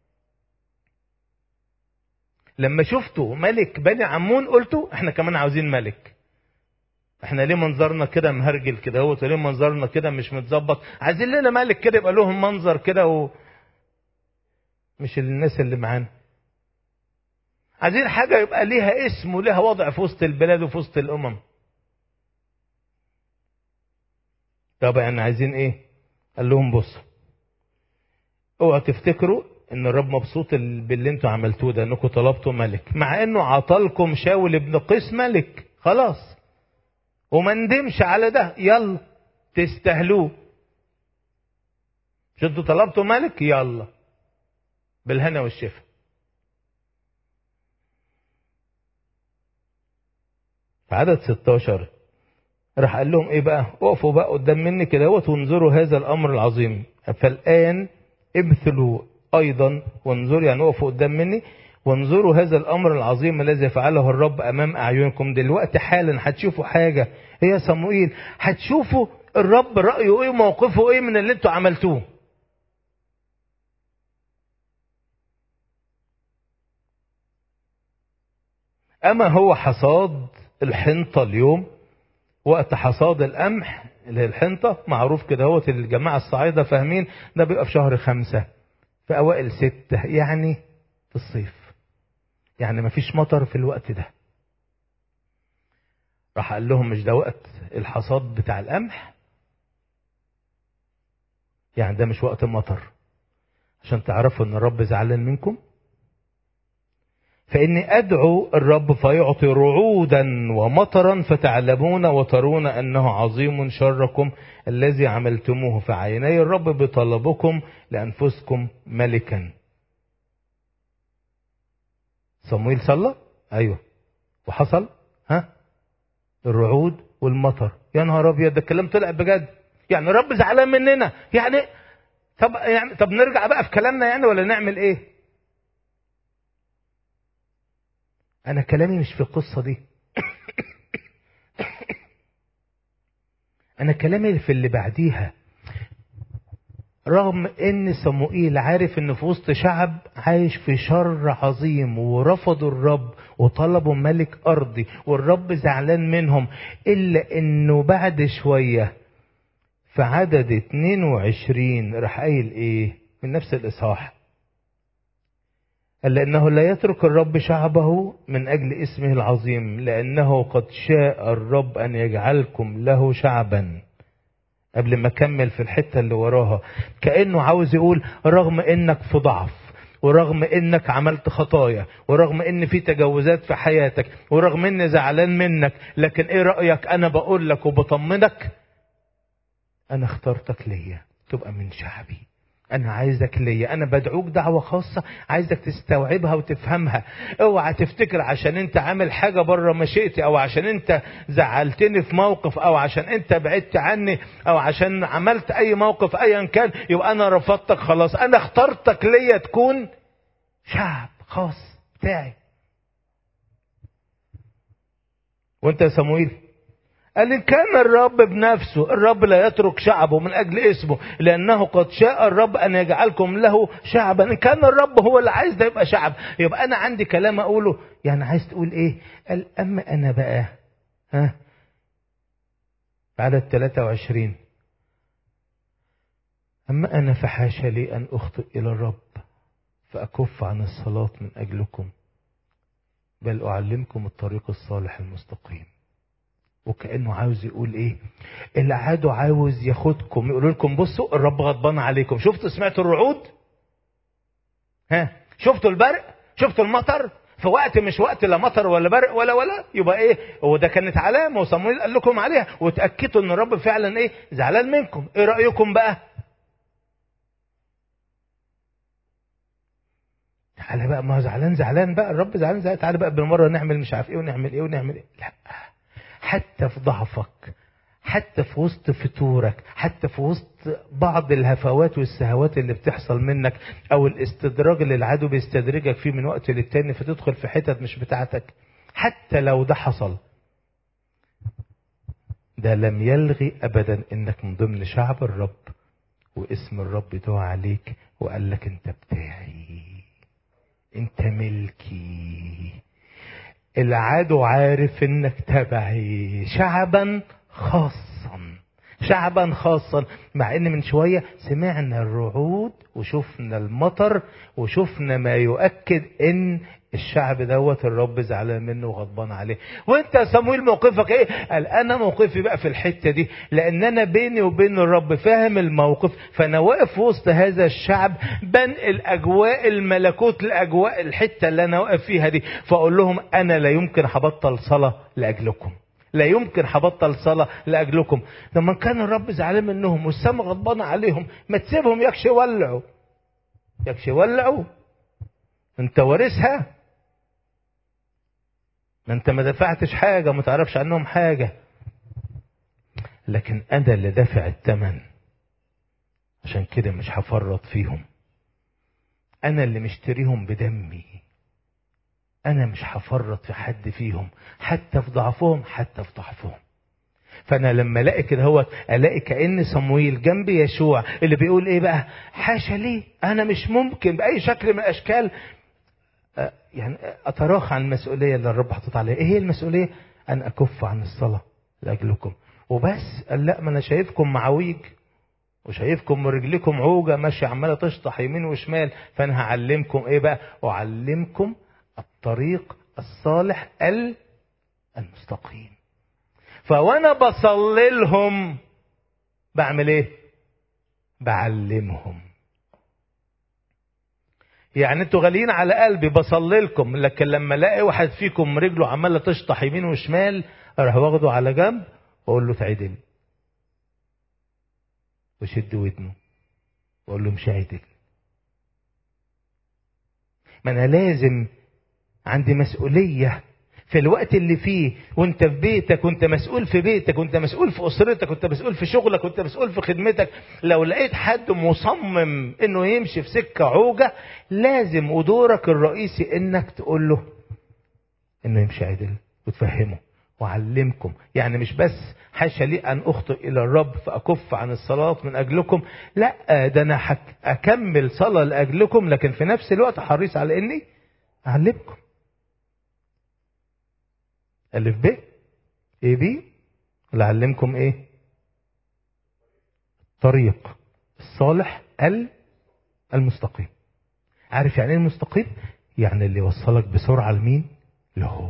لما شفتوا ملك بني عمون قلتوا احنا كمان عاوزين ملك احنا ليه منظرنا كده مهرجل كده هو ليه منظرنا كده مش متظبط عايزين لنا ملك كده يبقى لهم منظر كده و... مش الناس اللي معانا عايزين حاجة يبقى ليها اسم وليها وضع في وسط البلاد وفي وسط الأمم طب يعني عايزين ايه قال لهم بص اوعوا تفتكروا ان الرب مبسوط باللي انتوا عملتوه ده انكم طلبتوا ملك مع انه عطالكم شاول ابن قيس ملك خلاص وما ندمش على ده يلا تستاهلوه مش انتوا طلبتوا ملك يلا بالهنا والشفا في عدد 16 راح قال لهم ايه بقى وقفوا بقى قدام مني كده وانظروا هذا الامر العظيم فالان ابثلوا ايضا وانظروا يعني وقفوا قدام مني وانظروا هذا الامر العظيم الذي فعله الرب امام اعينكم دلوقتي حالا هتشوفوا حاجه هي صموئيل هتشوفوا الرب رايه ايه وموقفه ايه من اللي انتوا عملتوه اما هو حصاد الحنطه اليوم وقت حصاد القمح اللي هي الحنطه معروف كده هو الجماعه الصعايده فاهمين ده بيبقى في شهر خمسة في اوائل ستة يعني في الصيف يعني مفيش مطر في الوقت ده راح قال لهم مش ده وقت الحصاد بتاع القمح يعني ده مش وقت المطر عشان تعرفوا ان الرب زعلان منكم فإني أدعو الرب فيعطي رعودا ومطرا فتعلمون وترون أنه عظيم شركم الذي عملتموه في عيني الرب بطلبكم لأنفسكم ملكا صمويل صلى أيوه وحصل ها الرعود والمطر يا نهار أبيض ده الكلام طلع بجد يعني الرب زعلان مننا يعني طب يعني طب نرجع بقى في كلامنا يعني ولا نعمل ايه انا كلامي مش في القصه دي انا كلامي في اللي بعديها رغم ان صموئيل عارف ان في وسط شعب عايش في شر عظيم ورفضوا الرب وطلبوا ملك ارضي والرب زعلان منهم الا انه بعد شويه في عدد 22 راح قايل ايه من نفس الاصحاح قال لأنه لا يترك الرب شعبه من أجل اسمه العظيم لأنه قد شاء الرب أن يجعلكم له شعبا قبل ما أكمل في الحتة اللي وراها كأنه عاوز يقول رغم إنك في ضعف ورغم انك عملت خطايا ورغم ان في تجاوزات في حياتك ورغم اني زعلان منك لكن ايه رأيك انا بقول لك وبطمنك انا اخترتك ليا تبقى من شعبي انا عايزك ليا انا بدعوك دعوه خاصه عايزك تستوعبها وتفهمها اوعى تفتكر عشان انت عامل حاجه بره مشيئتي او عشان انت زعلتني في موقف او عشان انت بعدت عني او عشان عملت اي موقف ايا كان يبقى انا رفضتك خلاص انا اخترتك ليا تكون شعب خاص بتاعي وانت يا صمويل قال إن كان الرب بنفسه الرب لا يترك شعبه من أجل اسمه لأنه قد شاء الرب أن يجعلكم له شعبا إن كان الرب هو اللي عايز ده يبقى شعب يبقى أنا عندي كلام أقوله يعني عايز تقول إيه قال أما أنا بقى ها عدد 23 أما أنا فحاشا لي أن أخطئ إلى الرب فأكف عن الصلاة من أجلكم بل أعلمكم الطريق الصالح المستقيم وكأنه عاوز يقول ايه اللي عادوا عاوز ياخدكم يقول لكم بصوا الرب غضبان عليكم شفتوا سمعتوا الرعود ها شفتوا البرق شفتوا المطر في وقت مش وقت لا مطر ولا برق ولا ولا يبقى ايه هو ده كانت علامه وصمويل قال لكم عليها وتاكدوا ان الرب فعلا ايه زعلان منكم ايه رايكم بقى تعالى بقى ما هو زعلان زعلان بقى الرب زعلان زعلان تعالى بقى بالمره نعمل مش عارف ايه ونعمل ايه ونعمل ايه لا حتى في ضعفك حتى في وسط فتورك حتى في وسط بعض الهفوات والسهوات اللي بتحصل منك او الاستدراج اللي العدو بيستدرجك فيه من وقت للتاني فتدخل في حتت مش بتاعتك حتى لو ده حصل ده لم يلغي ابدا انك من ضمن شعب الرب واسم الرب دعا عليك وقال لك انت بتاعي انت ملكي العدو عارف انك تبعي شعبا خاصا شعبا خاصا مع ان من شويه سمعنا الرعود وشفنا المطر وشفنا ما يؤكد ان الشعب دوت الرب زعلان منه وغضبان عليه وانت يا صمويل موقفك ايه قال انا موقفي بقى في الحته دي لان انا بيني وبين الرب فاهم الموقف فانا واقف وسط هذا الشعب بنقل اجواء الملكوت لاجواء الحته اللي انا واقف فيها دي فاقول لهم انا لا يمكن هبطل صلاه لاجلكم لا يمكن هبطل صلاة لأجلكم لما كان الرب زعلان منهم والسما غضبانة عليهم ما تسيبهم يكشي يولعوا يكشي يولعوا انت وارثها ما انت ما دفعتش حاجة ما تعرفش عنهم حاجة لكن انا اللي دافع الثمن عشان كده مش هفرط فيهم انا اللي مشتريهم بدمي انا مش هفرط في حد فيهم حتى في ضعفهم حتى في ضعفهم فانا لما الاقي كده هو الاقي كان صمويل جنب يشوع اللي بيقول ايه بقى حاشا ليه انا مش ممكن باي شكل من الاشكال يعني اتراخى عن المسؤوليه اللي الرب حاطط عليها ايه هي المسؤوليه ان اكف عن الصلاه لاجلكم وبس قال لا ما انا شايفكم معويج وشايفكم رجلكم عوجة ماشية عمالة تشطح يمين وشمال فأنا هعلمكم إيه بقى؟ أعلمكم الطريق الصالح المستقيم فوانا بصلي لهم بعمل ايه بعلمهم يعني انتوا غاليين على قلبي بصلي لكم لكن لما الاقي واحد فيكم رجله عماله تشطح يمين وشمال اروح واخده على جنب واقول له تعدل وشد ودنه واقول له مش عدل ما انا لازم عندي مسؤولية في الوقت اللي فيه وانت في بيتك وانت مسؤول في بيتك وانت مسؤول في اسرتك وانت مسؤول في شغلك وانت مسؤول في خدمتك لو لقيت حد مصمم انه يمشي في سكة عوجة لازم ودورك الرئيسي انك تقول له انه يمشي عدل وتفهمه وعلمكم يعني مش بس حاشا لي ان اخطئ الى الرب فاكف عن الصلاه من اجلكم لا ده انا حك اكمل صلاه لاجلكم لكن في نفس الوقت حريص على اني اعلمكم ألف ب إيه بي ولا أعلمكم إيه الطريق الصالح ال المستقيم عارف يعني ايه المستقيم يعني اللي يوصلك بسرعة لمين لهو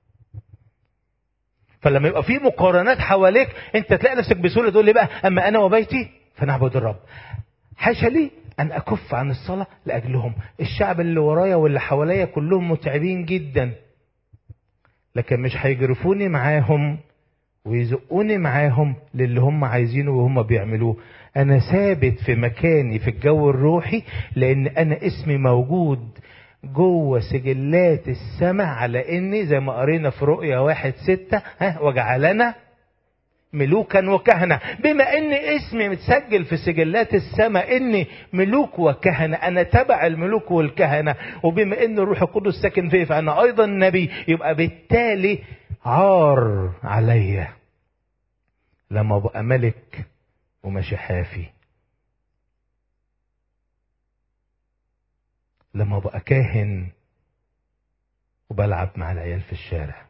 فلما يبقى في مقارنات حواليك انت تلاقي نفسك بسهولة تقول لي بقى اما انا وبيتي فنعبد الرب حاشا لي ان اكف عن الصلاة لاجلهم الشعب اللي ورايا واللي حواليا كلهم متعبين جدا لكن مش هيجرفوني معاهم ويزقوني معاهم للي هم عايزينه وهم بيعملوه انا ثابت في مكاني في الجو الروحي لان انا اسمي موجود جوه سجلات السماء على اني زي ما قرينا في رؤيا واحد ستة ها وجعلنا ملوكا وكهنة بما ان اسمي متسجل في سجلات السماء اني ملوك وكهنة انا تبع الملوك والكهنة وبما ان الروح القدس ساكن فيه فانا ايضا نبي يبقى بالتالي عار عليا لما ابقى ملك وماشي حافي لما ابقى كاهن وبلعب مع العيال في الشارع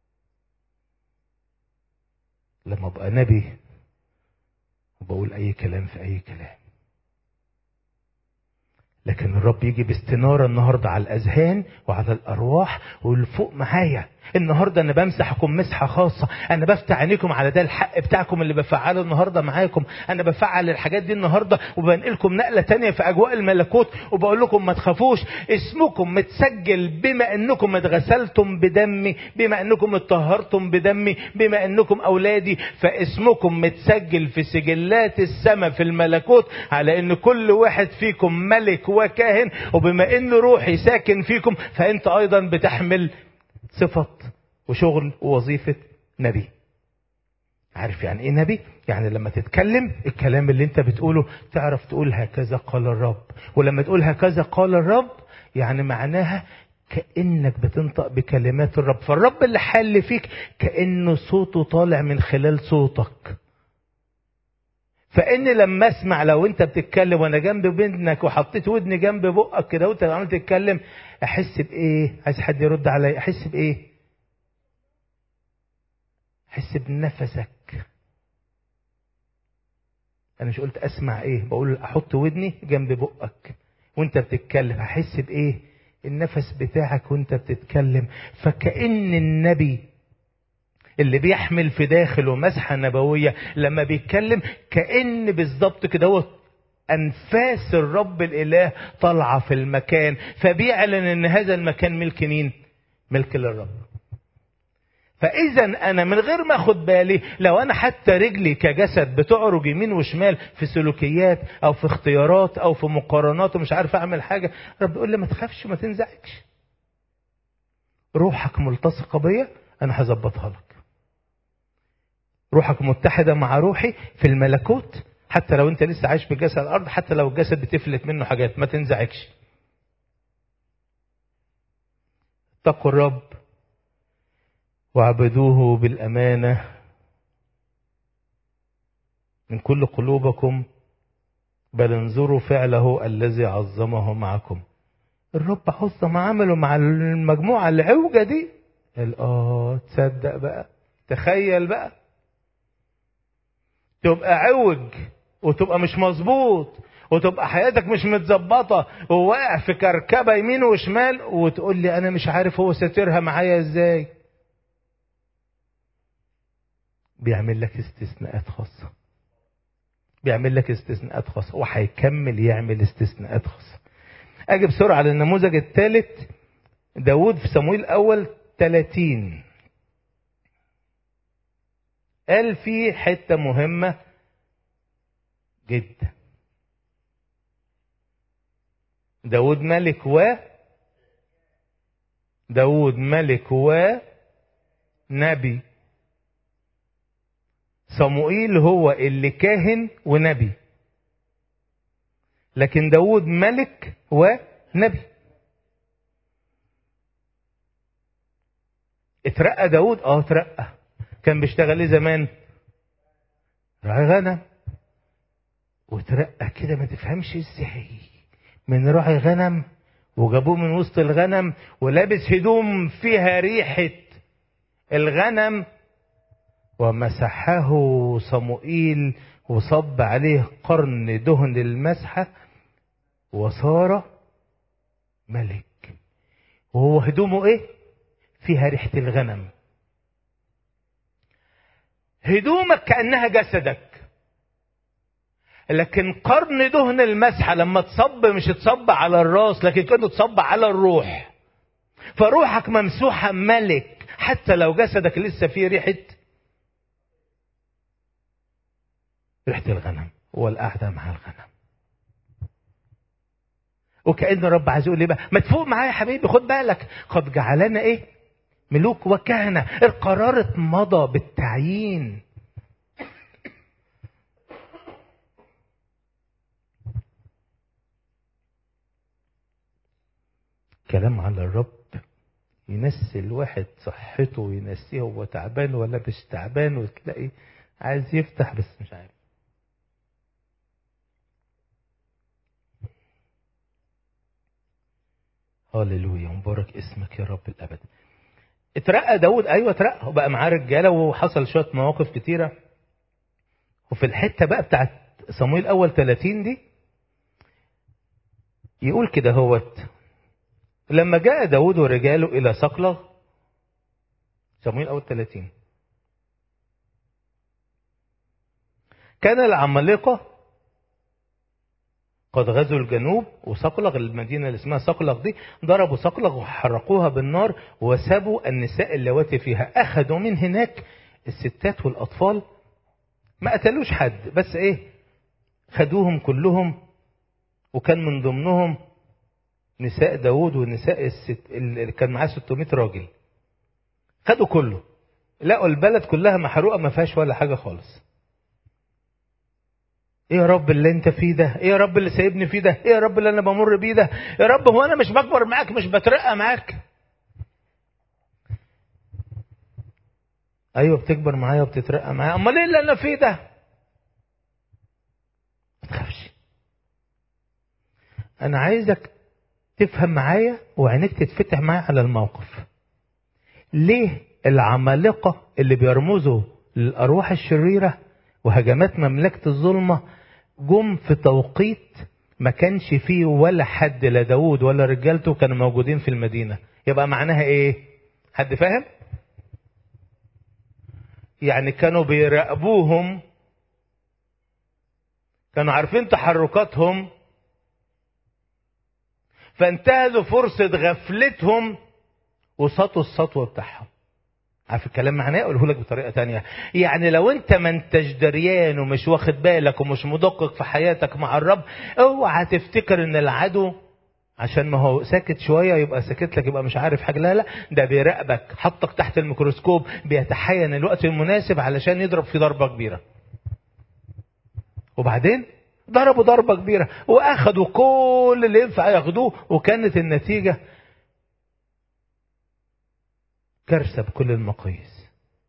لما ابقى نبي وبقول اي كلام في اي كلام لكن الرب يجي باستنارة النهاردة على الأذهان وعلى الأرواح والفوق معايا النهاردة أنا بمسحكم مسحة خاصة أنا بفتح عينيكم على ده الحق بتاعكم اللي بفعله النهاردة معاكم أنا بفعل الحاجات دي النهاردة وبنقلكم نقلة تانية في أجواء الملكوت وبقول لكم ما تخافوش اسمكم متسجل بما أنكم اتغسلتم بدمي بما أنكم اتطهرتم بدمي بما أنكم أولادي فاسمكم متسجل في سجلات السماء في الملكوت على أن كل واحد فيكم ملك وكاهن وبما أن روحي ساكن فيكم فأنت أيضا بتحمل صفة وشغل ووظيفة نبي عارف يعني ايه نبي يعني لما تتكلم الكلام اللي انت بتقوله تعرف تقول هكذا قال الرب ولما تقول هكذا قال الرب يعني معناها كأنك بتنطق بكلمات الرب فالرب اللي حل فيك كأنه صوته طالع من خلال صوتك فان لما اسمع لو انت بتتكلم وانا جنب بنتك وحطيت ودني جنب بقك كده وانت عمال تتكلم احس بايه عايز حد يرد عليا احس بايه احس بنفسك انا مش قلت اسمع ايه بقول احط ودني جنب بقك وانت بتتكلم احس بايه النفس بتاعك وانت بتتكلم فكأن النبي اللي بيحمل في داخله مسحة نبوية لما بيتكلم كأن بالظبط كده هو أنفاس الرب الإله طالعة في المكان فبيعلن أن هذا المكان ملك مين؟ ملك للرب. فإذا أنا من غير ما أخد بالي لو أنا حتى رجلي كجسد بتعرج يمين وشمال في سلوكيات أو في اختيارات أو في مقارنات ومش عارف أعمل حاجة رب يقول لي ما تخافش ما تنزعجش. روحك ملتصقة بيا أنا هظبطها لك. روحك متحدة مع روحي في الملكوت حتى لو انت لسه عايش بجسد الارض حتى لو الجسد بتفلت منه حاجات ما تنزعجش اتقوا الرب واعبدوه بالامانه من كل قلوبكم بل انظروا فعله الذي عظمه معكم الرب عظم عمله مع المجموعه العوجه دي قال اه تصدق بقى تخيل بقى تبقى عوج وتبقى مش مظبوط وتبقى حياتك مش متظبطه وواقع في كركبه يمين وشمال وتقول لي انا مش عارف هو ساترها معايا ازاي بيعمل لك استثناءات خاصه بيعمل لك استثناءات خاصه وهيكمل يعمل استثناءات خاصه اجي بسرعه للنموذج الثالث داود في صمويل اول 30 قال في حته مهمه جدا داود ملك و داود ملك و نبي صموئيل هو اللي كاهن ونبي لكن داود ملك ونبي اترقى داود اه اترقى كان بيشتغل ايه زمان راعي غنم وترقى كده ما تفهمش ازاي من راعي غنم وجابوه من وسط الغنم ولابس هدوم فيها ريحة الغنم ومسحه صموئيل وصب عليه قرن دهن المسحة وصار ملك وهو هدومه ايه فيها ريحة الغنم هدومك كأنها جسدك لكن قرن دهن المسحة لما تصب مش تصب على الراس لكن كأنه تصب على الروح فروحك ممسوحة ملك حتى لو جسدك لسه فيه ريحة ريحة الغنم والقعدة مع الغنم وكأن الرب عايز يقول لي بقى ما تفوق معايا يا حبيبي خد بالك قد جعلنا ايه ملوك وكهنة القرار اتمضى بالتعيين كلام على الرب ينسي الواحد صحته وينسيه هو تعبان ولا مش تعبان وتلاقي عايز يفتح بس مش عارف هللويا مبارك اسمك يا رب الابد اترقى داود ايوه اترقى وبقى معاه رجاله وحصل شويه مواقف كتيره وفي الحته بقى بتاعت صمويل اول 30 دي يقول كده هوت لما جاء داود ورجاله إلى صقلغ صمويل أول 30 كان العمالقة قد غزوا الجنوب وصقلغ المدينة اللي اسمها صقلغ دي ضربوا صقلغ وحرقوها بالنار وسابوا النساء اللواتي فيها أخذوا من هناك الستات والأطفال ما قتلوش حد بس إيه خدوهم كلهم وكان من ضمنهم نساء داود ونساء الست اللي كان معاه 600 راجل خدوا كله لقوا البلد كلها محروقة ما فيهاش ولا حاجة خالص ايه يا رب اللي انت فيه ده ايه يا رب اللي سايبني فيه ده ايه يا رب اللي انا بمر بيه ده يا رب هو انا مش بكبر معاك مش بترقى معاك ايوه بتكبر معايا وبتترقى معايا امال ايه اللي انا فيه ده ما تخافش انا عايزك تفهم معايا وعينيك تتفتح معايا على الموقف ليه العمالقة اللي بيرمزوا للأرواح الشريرة وهجمات مملكة الظلمة جم في توقيت ما كانش فيه ولا حد لا داود ولا رجالته كانوا موجودين في المدينة يبقى معناها ايه حد فاهم يعني كانوا بيراقبوهم كانوا عارفين تحركاتهم فانتهزوا فرصة غفلتهم وسطوا السطوة بتاعهم عارف الكلام معناه اقوله لك بطريقه تانية يعني لو انت ما انتش دريان ومش واخد بالك ومش مدقق في حياتك مع الرب اوعى تفتكر ان العدو عشان ما هو ساكت شويه يبقى ساكت لك يبقى مش عارف حاجه لا لا ده بيراقبك حطك تحت الميكروسكوب بيتحين الوقت المناسب علشان يضرب في ضربه كبيره وبعدين ضربوا ضربه كبيره واخدوا كل اللي ينفع ياخدوه وكانت النتيجه كارثة بكل المقاييس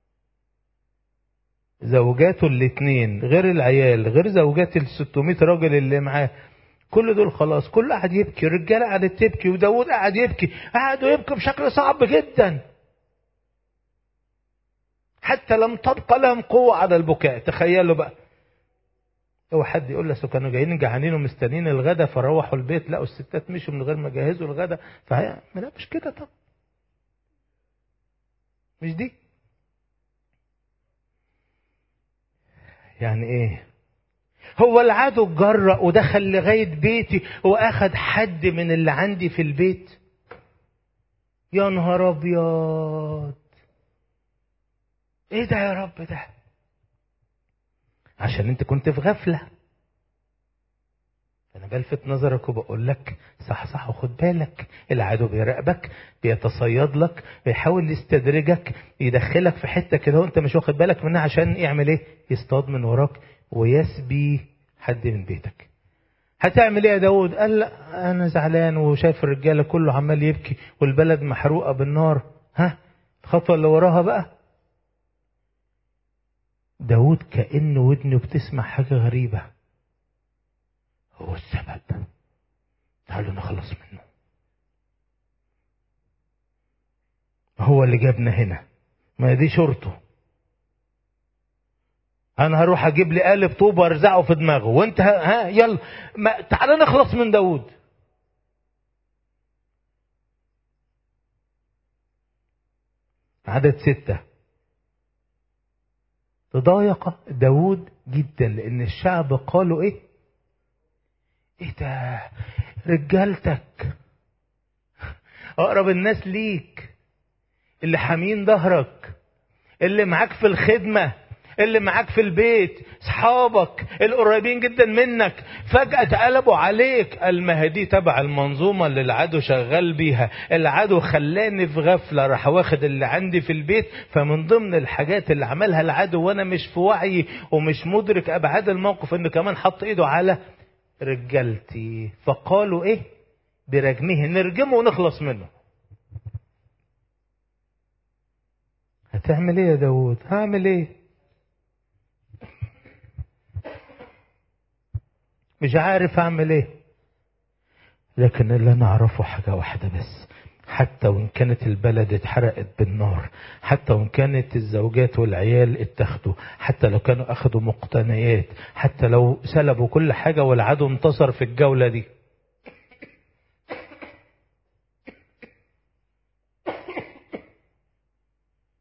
زوجاته الاثنين غير العيال غير زوجات ال 600 راجل اللي معاه كل دول خلاص كل قاعد يبكي الرجاله قعدت تبكي وداود قاعد يبكي قعدوا يبكوا بشكل صعب جدا حتى لم تبقى لهم قوة على البكاء تخيلوا بقى هو حد يقول لك كانوا جايين جعانين ومستنيين الغدا فروحوا البيت لقوا الستات مشوا من غير ما جهزوا الغدا فهي لا مش كده طب مش دي يعني ايه هو العدو اتجرأ ودخل لغاية بيتي واخد حد من اللي عندي في البيت يا نهار ابيض ايه ده يا رب ده عشان انت كنت في غفله انا بلفت نظرك وبقول لك صح صح وخد بالك العدو بيراقبك بيتصيد لك بيحاول يستدرجك يدخلك في حته كده وانت مش واخد بالك منها عشان يعمل ايه يصطاد من وراك ويسبي حد من بيتك هتعمل ايه يا داود قال لا انا زعلان وشايف الرجاله كله عمال يبكي والبلد محروقه بالنار ها الخطوه اللي وراها بقى داود كأن ودنه بتسمع حاجة غريبة هو السبب تعالوا نخلص منه هو اللي جابنا هنا ما دي شرطه انا هروح اجيب لي قالب طوب وارزعه في دماغه وانت ها يلا ما تعالى نخلص من داود عدد ستة تضايق داود جدا لان الشعب قالوا ايه ايه ده رجالتك اقرب الناس ليك اللي حامين ظهرك اللي معاك في الخدمة اللي معاك في البيت اصحابك القريبين جدا منك فجأة اتقلبوا عليك المهدي تبع المنظومة اللي العدو شغال بيها العدو خلاني في غفلة راح واخد اللي عندي في البيت فمن ضمن الحاجات اللي عملها العدو وانا مش في وعي ومش مدرك ابعاد الموقف انه كمان حط ايده على رجالتي فقالوا ايه برجمه نرجمه ونخلص منه هتعمل ايه يا داود هعمل ايه مش عارف اعمل ايه لكن اللي انا اعرفه حاجة واحدة بس حتى وان كانت البلد اتحرقت بالنار حتى وان كانت الزوجات والعيال اتخذوا حتى لو كانوا اخذوا مقتنيات حتى لو سلبوا كل حاجة والعدو انتصر في الجولة دي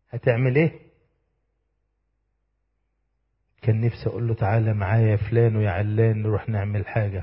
هتعمل ايه كان نفسي اقول له تعالى معايا يا فلان ويا علان نروح نعمل حاجة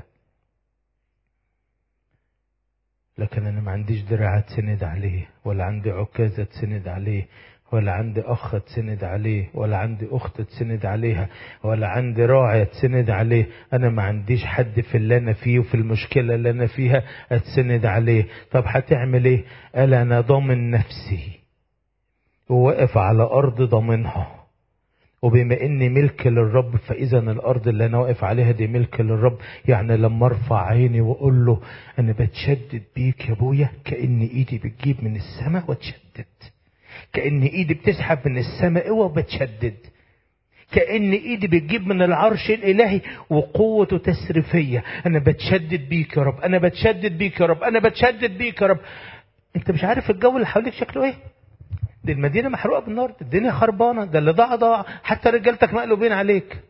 لكن انا ما عنديش دراع تسند عليه ولا عندي عكازة تسند عليه ولا عندي اخ تسند عليه ولا عندي اخت تسند عليها ولا عندي راعي تسند عليه انا ما عنديش حد في اللي انا فيه وفي المشكله اللي انا فيها اتسند عليه طب هتعمل ايه قال انا ضامن نفسي وواقف على ارض ضامنها وبما اني ملك للرب فاذا الارض اللي انا واقف عليها دي ملك للرب يعني لما ارفع عيني واقول له انا بتشدد بيك يا ابويا كان ايدي بتجيب من السماء واتشدد كأن ايدي بتسحب من السماء وبتشدد كأن ايدي بتجيب من العرش الالهي وقوته تسريفية انا بتشدد بيك يا رب انا بتشدد بيك يا رب انا بتشدد بيك يا رب انت مش عارف الجو اللي حواليك شكله ايه دي المدينة محروقة بالنار دي الدنيا خربانة ده اللي ضاع ضاع حتى رجالتك مقلوبين عليك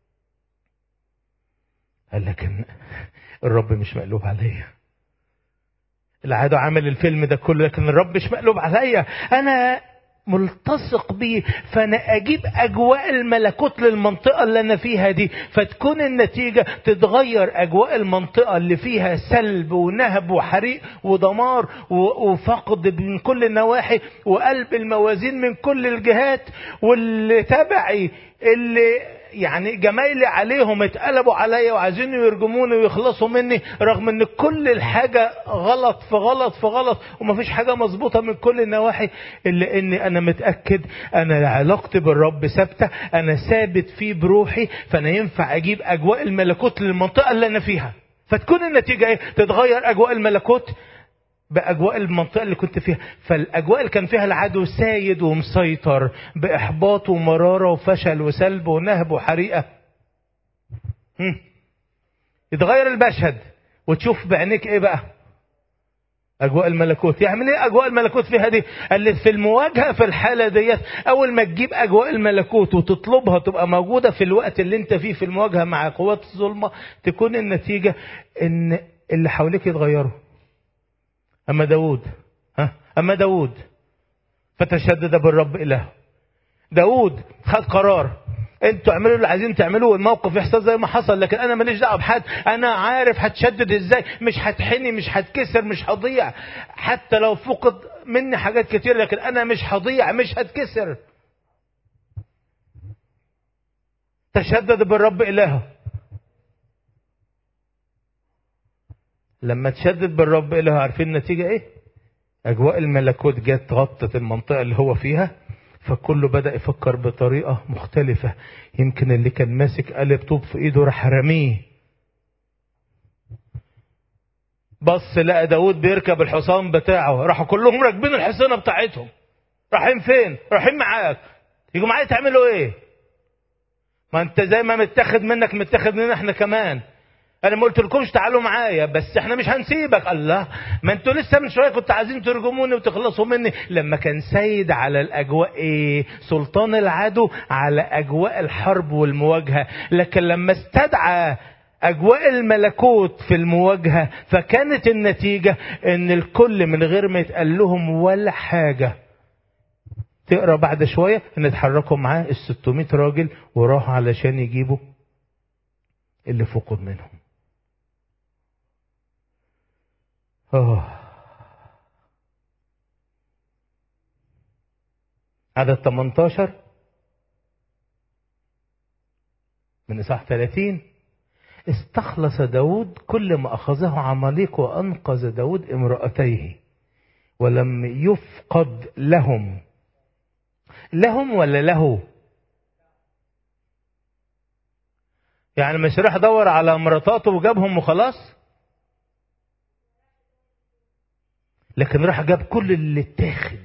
قال لكن الرب مش مقلوب عليا العادة عامل الفيلم ده كله لكن الرب مش مقلوب عليا انا ملتصق بيه فانا اجيب اجواء الملكوت للمنطقه اللي انا فيها دي فتكون النتيجه تتغير اجواء المنطقه اللي فيها سلب ونهب وحريق ودمار وفقد من كل النواحي وقلب الموازين من كل الجهات واللي تبعي اللي يعني جمايلي عليهم اتقلبوا عليا وعايزين يرجموني ويخلصوا مني رغم ان كل الحاجة غلط في غلط في غلط ومفيش حاجة مظبوطة من كل النواحي الا اني انا متأكد انا علاقتي بالرب ثابتة انا ثابت فيه بروحي فانا ينفع اجيب اجواء الملكوت للمنطقة اللي انا فيها فتكون النتيجة ايه تتغير اجواء الملكوت باجواء المنطقه اللي كنت فيها فالاجواء اللي كان فيها العدو سايد ومسيطر باحباط ومراره وفشل وسلب ونهب وحريقه هم. يتغير المشهد وتشوف بعينيك ايه بقى اجواء الملكوت يعمل ايه اجواء الملكوت فيها دي اللي في المواجهه في الحاله ديت اول ما تجيب اجواء الملكوت وتطلبها تبقى موجوده في الوقت اللي انت فيه في المواجهه مع قوات الظلمه تكون النتيجه ان اللي حواليك يتغيروا أما داود ها أما داود فتشدد بالرب إله داود خد قرار انتوا اعملوا اللي عايزين تعملوه الموقف يحصل زي ما حصل لكن انا ماليش دعوه بحد انا عارف هتشدد ازاي مش هتحني مش هتكسر مش هضيع حتى لو فقد مني حاجات كتير لكن انا مش هضيع مش هتكسر تشدد بالرب الهه لما تشدد بالرب إله عارفين النتيجة إيه؟ أجواء الملكوت جت غطت المنطقة اللي هو فيها فكله بدأ يفكر بطريقة مختلفة يمكن اللي كان ماسك قلب طوب في إيده راح رميه بص لقى داود بيركب الحصان بتاعه راحوا كلهم راكبين الحصانة بتاعتهم رايحين فين؟ رايحين معاك يجوا معايا تعملوا ايه؟ ما انت زي ما متاخد منك متاخد مننا احنا كمان انا ما قلت لكمش تعالوا معايا بس احنا مش هنسيبك الله ما انتوا لسه من شويه كنتوا عايزين ترجموني وتخلصوا مني لما كان سيد على الاجواء ايه سلطان العدو على اجواء الحرب والمواجهه لكن لما استدعى اجواء الملكوت في المواجهه فكانت النتيجه ان الكل من غير ما يتقال لهم ولا حاجه تقرا بعد شويه ان اتحركوا معاه ال 600 راجل وراحوا علشان يجيبوا اللي فقد منهم أوه. عدد 18 من إصحاح 30 استخلص داود كل ما أخذه عماليق وأنقذ داود امرأتيه ولم يفقد لهم لهم ولا له يعني مش راح دور على مراتاته وجابهم وخلاص لكن راح جاب كل اللي اتاخد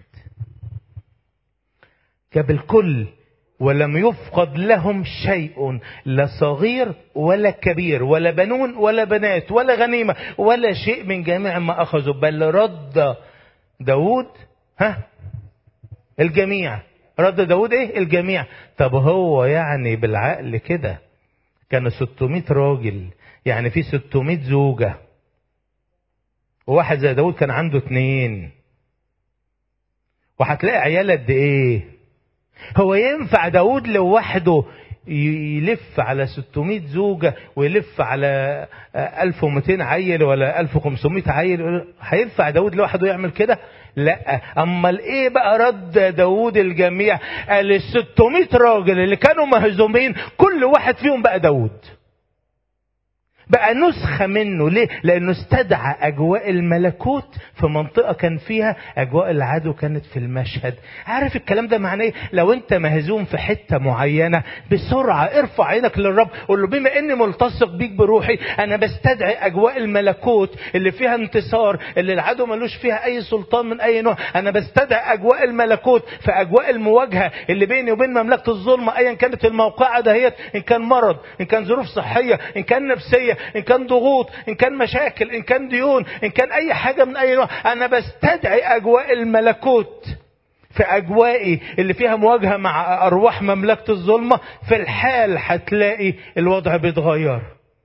جاب الكل ولم يفقد لهم شيء لا صغير ولا كبير ولا بنون ولا بنات ولا غنيمة ولا شيء من جميع ما أخذوا بل رد داود ها الجميع رد داود ايه الجميع طب هو يعني بالعقل كده كانوا 600 راجل يعني في 600 زوجة وواحد زي داود كان عنده اتنين وهتلاقي عيال قد ايه هو ينفع داود لوحده يلف على 600 زوجة ويلف على 1200 عيل ولا 1500 عيل هينفع داود لوحده يعمل كده لا امال ايه بقى رد داود الجميع قال ال 600 راجل اللي كانوا مهزومين كل واحد فيهم بقى داود بقى نسخة منه ليه؟ لأنه استدعى أجواء الملكوت في منطقة كان فيها أجواء العدو كانت في المشهد عارف الكلام ده معناه إيه؟ لو أنت مهزوم في حتة معينة بسرعة ارفع عينك للرب قول له بما إني ملتصق بيك بروحي أنا بستدعي أجواء الملكوت اللي فيها انتصار اللي العدو ملوش فيها أي سلطان من أي نوع أنا بستدعي أجواء الملكوت في أجواء المواجهة اللي بيني وبين مملكة الظلمة أيا كانت الموقعة دهيت إن كان مرض إن كان ظروف صحية إن كان نفسية ان كان ضغوط ان كان مشاكل ان كان ديون ان كان اي حاجة من اي نوع انا بستدعي اجواء الملكوت في اجوائي اللي فيها مواجهة مع ارواح مملكة الظلمة في الحال هتلاقي الوضع بيتغير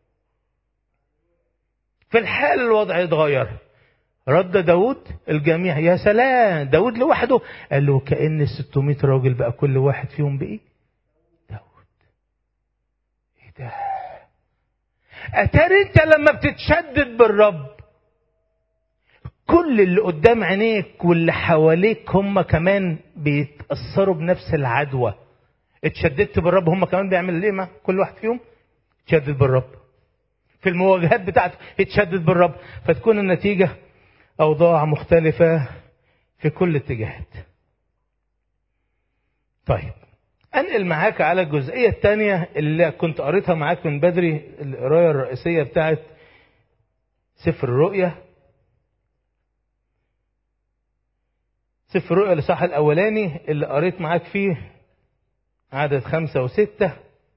في الحال الوضع يتغير رد داود الجميع يا سلام داود لوحده قال له كأن ال 600 راجل بقى كل واحد فيهم بإيه داود ايه ده اتاري انت لما بتتشدد بالرب كل اللي قدام عينيك واللي حواليك هم كمان بيتأثروا بنفس العدوى اتشددت بالرب هم كمان بيعملوا ايه ما كل واحد فيهم اتشدد بالرب في المواجهات بتاعته اتشدد بالرب فتكون النتيجة أوضاع مختلفة في كل الاتجاهات طيب انقل معاك على الجزئية الثانية اللي كنت قريتها معاك من بدري القراية الرئيسية بتاعت سفر الرؤيا سفر الرؤيا الإصحاح الأولاني اللي قريت معاك فيه عدد خمسة وستة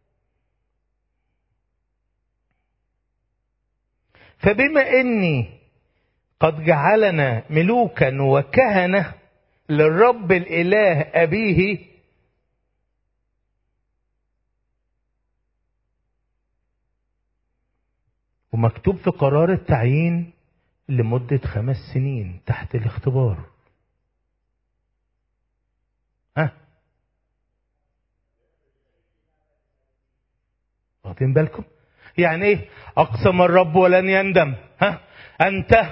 فبما إني قد جعلنا ملوكا وكهنة للرب الإله أبيه ومكتوب في قرار التعيين لمدة خمس سنين تحت الاختبار ها واخدين بالكم يعني ايه اقسم الرب ولن يندم ها انت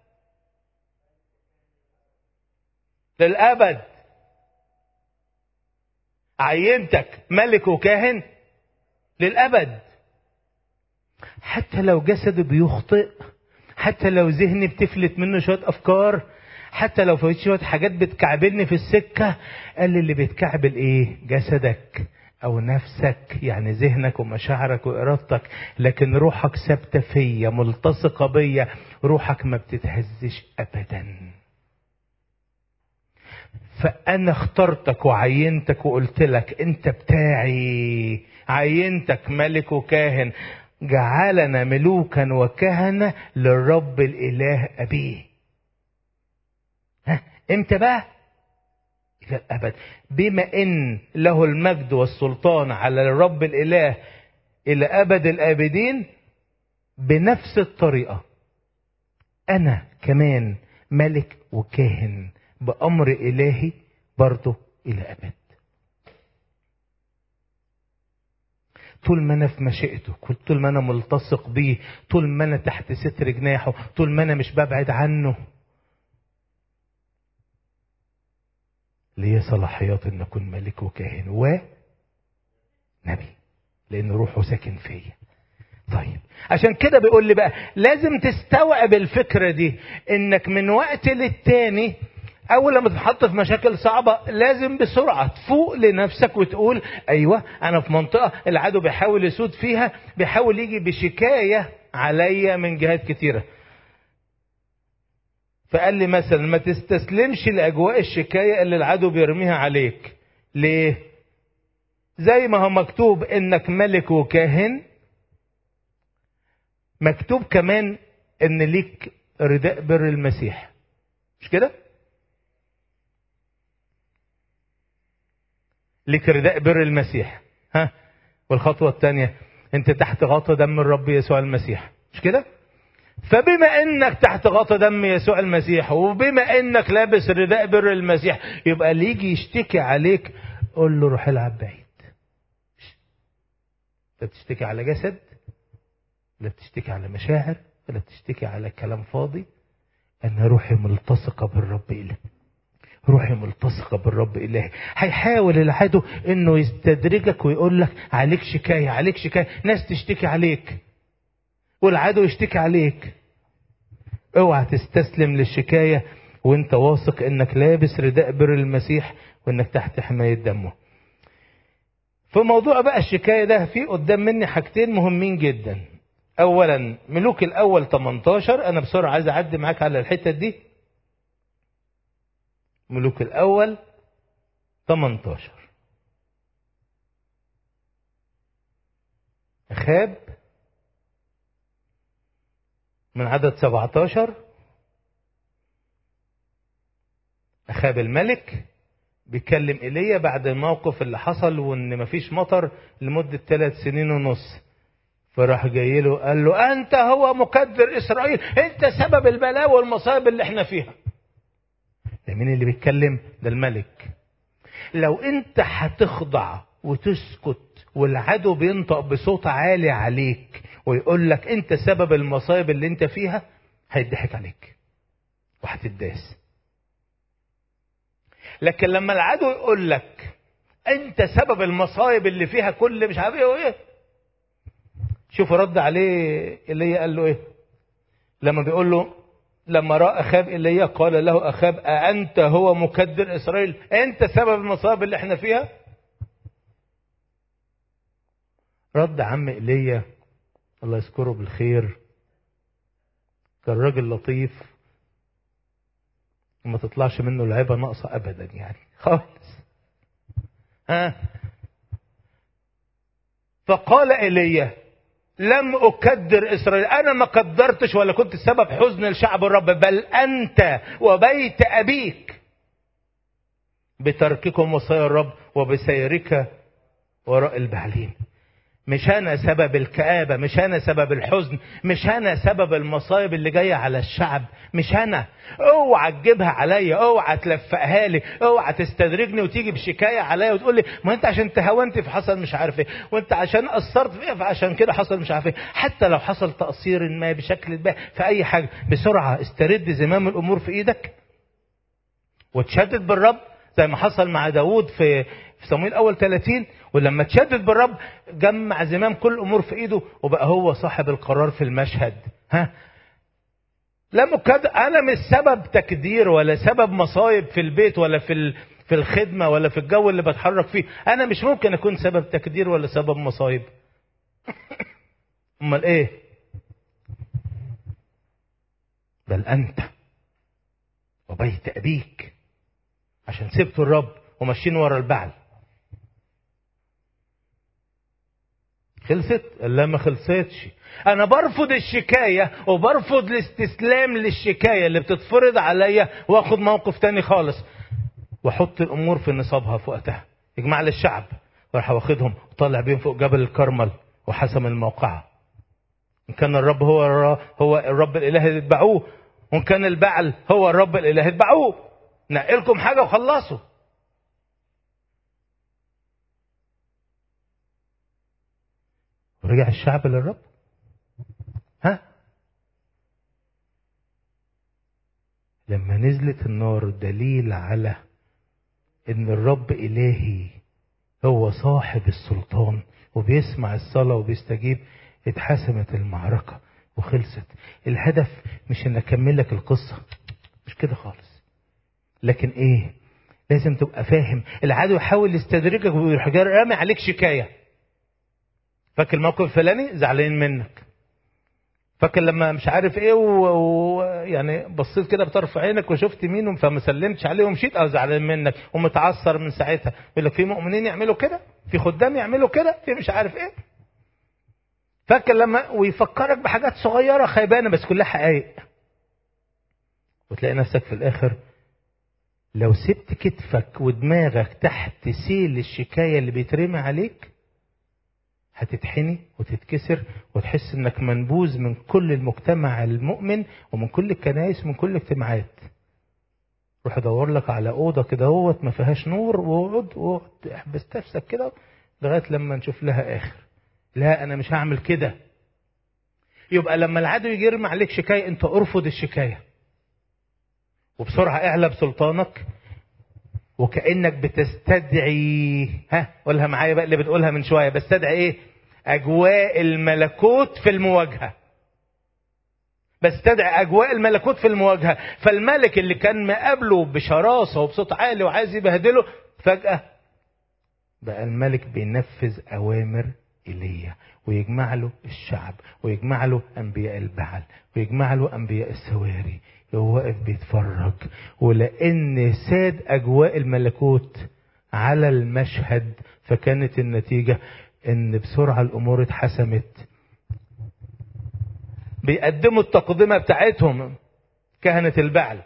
للابد عينتك ملك وكاهن للابد حتى لو جسدي بيخطئ حتى لو ذهني بتفلت منه شويه افكار حتى لو فوت شويه حاجات بتكعبلني في السكه قال لي اللي بيتكعبل ايه جسدك او نفسك يعني ذهنك ومشاعرك وارادتك لكن روحك ثابته فيا ملتصقه بيا روحك ما بتتهزش ابدا فانا اخترتك وعينتك وقلت لك انت بتاعي عينتك ملك وكاهن جعلنا ملوكا وكهنة للرب الإله أبيه ها امتى بقى إلى الأبد بما إن له المجد والسلطان على الرب الإله إلى أبد الآبدين بنفس الطريقة أنا كمان ملك وكاهن بأمر إلهي برضه إلى أبد طول ما انا في مشيئته طول ما انا ملتصق بيه طول ما انا تحت ستر جناحه طول ما انا مش ببعد عنه ليه صلاحيات ان اكون ملك وكاهن ونبي لان روحه ساكن فيا طيب عشان كده بيقول لي بقى لازم تستوعب الفكرة دي انك من وقت للتاني اول لما تتحط في مشاكل صعبة لازم بسرعة تفوق لنفسك وتقول ايوه انا في منطقة العدو بيحاول يسود فيها بيحاول يجي بشكاية عليا من جهات كتيرة فقال لي مثلا ما تستسلمش لاجواء الشكاية اللي العدو بيرميها عليك ليه زي ما هو مكتوب انك ملك وكاهن مكتوب كمان ان ليك رداء بر المسيح مش كده ليك رداء بر المسيح ها والخطوة الثانية انت تحت غطى دم الرب يسوع المسيح مش كده فبما انك تحت غطى دم يسوع المسيح وبما انك لابس رداء بر المسيح يبقى اللي يجي يشتكي عليك قول له روح العب بعيد لا بتشتكي على جسد لا بتشتكي على مشاعر ولا بتشتكي على كلام فاضي أن روحي ملتصقة بالرب إله روحي ملتصقة بالرب إلهي هيحاول العدو إنه يستدرجك ويقول لك عليك شكاية عليك شكاية ناس تشتكي عليك والعدو يشتكي عليك اوعى تستسلم للشكاية وانت واثق انك لابس رداء بر المسيح وانك تحت حماية دمه في موضوع بقى الشكاية ده في قدام مني حاجتين مهمين جدا اولا ملوك الاول 18 انا بسرعة عايز اعدي معاك على الحتة دي ملوك الاول 18 اخاب من عدد 17 أخاب الملك بيكلم إيليا بعد الموقف اللي حصل وإن مفيش مطر لمدة ثلاث سنين ونص فراح جاي له قال له أنت هو مكدر إسرائيل أنت سبب البلاء والمصائب اللي احنا فيها ده مين اللي بيتكلم ده الملك لو أنت هتخضع وتسكت والعدو بينطق بصوت عالي عليك ويقول لك انت سبب المصايب اللي انت فيها هيضحك عليك وهتداس لكن لما العدو يقول لك انت سبب المصايب اللي فيها كل مش عارف ايه وايه شوفوا رد عليه اللي قال له ايه لما بيقول له لما راى اخاب ايليا قال له اخاب أأنت هو مكدر اسرائيل انت سبب المصائب اللي احنا فيها رد عم ايليا الله يذكره بالخير كان راجل لطيف وما تطلعش منه لعيبه ناقصه ابدا يعني خالص ها فقال ايليا لم اكدر اسرائيل انا ما قدرتش ولا كنت سبب حزن لشعب الرب بل انت وبيت ابيك بترككم وصايا الرب وبسيرك وراء البعلين مش انا سبب الكآبة مش انا سبب الحزن مش انا سبب المصايب اللي جاية على الشعب مش انا اوعى تجيبها عليا اوعى تلفقها لي اوعى تستدرجني وتيجي بشكاية عليا وتقول لي ما انت عشان تهونت في حصل مش عارف ايه وانت عشان قصرت في ايه فعشان كده حصل مش عارف ايه حتى لو حصل تقصير ما بشكل ما في اي حاجة بسرعة استرد زمام الامور في ايدك وتشدد بالرب زي ما حصل مع داوود في في صمويل اول 30 ولما تشدد بالرب جمع زمام كل الامور في ايده وبقى هو صاحب القرار في المشهد ها لم كد انا مش سبب تكدير ولا سبب مصايب في البيت ولا في في الخدمه ولا في الجو اللي بتحرك فيه انا مش ممكن اكون سبب تكدير ولا سبب مصايب امال ايه بل انت وبيت ابيك عشان سبتوا الرب وماشيين ورا البعل خلصت لا ما خلصتش انا برفض الشكاية وبرفض الاستسلام للشكاية اللي بتتفرض عليا واخد موقف تاني خالص واحط الامور في نصابها في وقتها يجمع لي الشعب وراح واخدهم وطلع بيهم فوق جبل الكرمل وحسم الموقعة ان كان الرب هو هو الرب الاله اللي اتبعوه وان كان البعل هو الرب الاله اتبعوه نقلكم حاجة وخلصوا ورجع الشعب للرب ها لما نزلت النار دليل على ان الرب الهي هو صاحب السلطان وبيسمع الصلاة وبيستجيب اتحسمت المعركة وخلصت الهدف مش ان اكمل لك القصة مش كده خالص لكن ايه لازم تبقى فاهم العدو يحاول يستدرجك ويروح رامي عليك شكايه فاكر الموقف الفلاني زعلانين منك فاكر لما مش عارف ايه ويعني و... بصيت كده بطرف عينك وشفت مين فما سلمتش عليه ومشيت او زعلان منك ومتعثر من ساعتها يقول لك في مؤمنين يعملوا كده في خدام يعملوا كده في مش عارف ايه فاكر لما ويفكرك بحاجات صغيره خيبانه بس كلها حقائق وتلاقي نفسك في الاخر لو سبت كتفك ودماغك تحت سيل الشكايه اللي بيترمي عليك هتتحني وتتكسر وتحس انك منبوذ من كل المجتمع المؤمن ومن كل الكنائس ومن كل الاجتماعات روح ادور لك على اوضه كده اهوت ما فيهاش نور واقعد واقعد احبس نفسك كده لغايه لما نشوف لها اخر لا انا مش هعمل كده يبقى لما العدو يجي يرمي عليك شكايه انت ارفض الشكايه وبسرعه اعلى بسلطانك وكانك بتستدعي ها قولها معايا بقى اللي بتقولها من شويه بستدعي ايه اجواء الملكوت في المواجهه بستدعي اجواء الملكوت في المواجهه فالملك اللي كان مقابله بشراسه وبصوت عالي وعايز يبهدله فجاه بقى الملك بينفذ اوامر ايليا ويجمع له الشعب ويجمع له انبياء البعل ويجمع له انبياء السواري هو واقف بيتفرج ولان ساد اجواء الملكوت على المشهد فكانت النتيجه ان بسرعه الامور اتحسمت بيقدموا التقدمه بتاعتهم كهنه البعل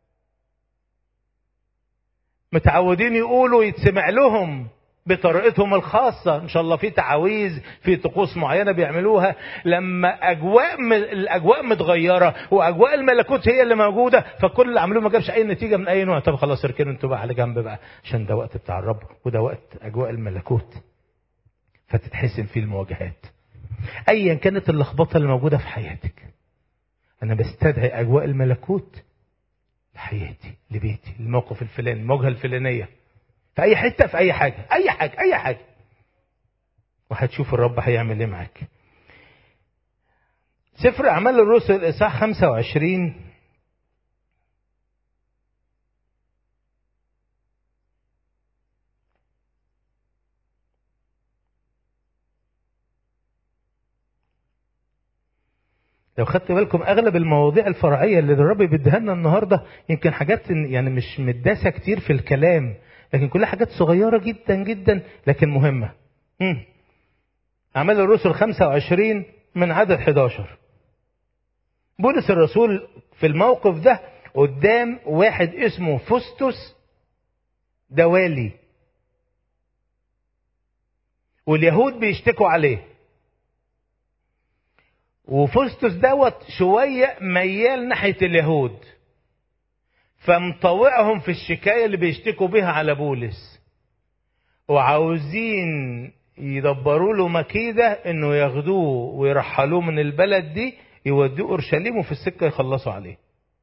متعودين يقولوا يتسمع لهم بطريقتهم الخاصة إن شاء الله في تعاويذ في طقوس معينة بيعملوها لما أجواء م... الأجواء متغيرة وأجواء الملكوت هي اللي موجودة فكل اللي عملوه ما جابش أي نتيجة من أي نوع طب خلاص اركنوا انتوا بقى على جنب بقى عشان ده وقت بتاع الرب وده وقت أجواء الملكوت فتتحسن فيه المواجهات أيا كانت اللخبطة اللي موجودة في حياتك أنا بستدعي أجواء الملكوت لحياتي لبيتي الموقف الفلاني المواجهة الفلانية في اي حته في اي حاجه اي حاجه اي حاجه وهتشوف الرب هيعمل ايه معاك سفر اعمال الرسل اصحاح 25 لو خدت بالكم اغلب المواضيع الفرعيه اللي الرب بيديها لنا النهارده يمكن حاجات يعني مش مداسه كتير في الكلام لكن كلها حاجات صغيرة جدا جدا لكن مهمة مم. أعمال الرسل 25 من عدد 11 بولس الرسول في الموقف ده قدام واحد اسمه فستس دوالي واليهود بيشتكوا عليه وفستس دوت شوية ميال ناحية اليهود فمطوعهم في الشكاية اللي بيشتكوا بها على بولس وعاوزين يدبروا له مكيدة انه ياخدوه ويرحلوه من البلد دي يودوه اورشليم وفي السكة يخلصوا عليه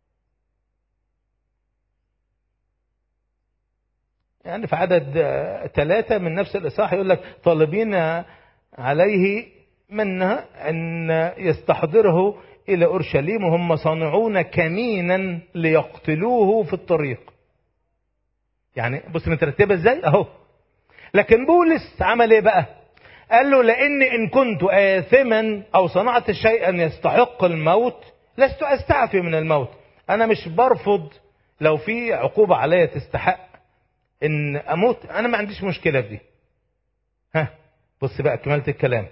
يعني في عدد ثلاثة من نفس الإصحاح يقول لك طالبين عليه منها أن يستحضره إلى أورشليم وهم صانعون كمينا ليقتلوه في الطريق يعني بص مترتبة ازاي اهو لكن بولس عمل ايه بقى قال له لان ان كنت آثما او صنعت شيئا يستحق الموت لست استعفي من الموت انا مش برفض لو في عقوبة عليا تستحق ان اموت انا ما عنديش مشكلة في دي ها بص بقى كمالة الكلام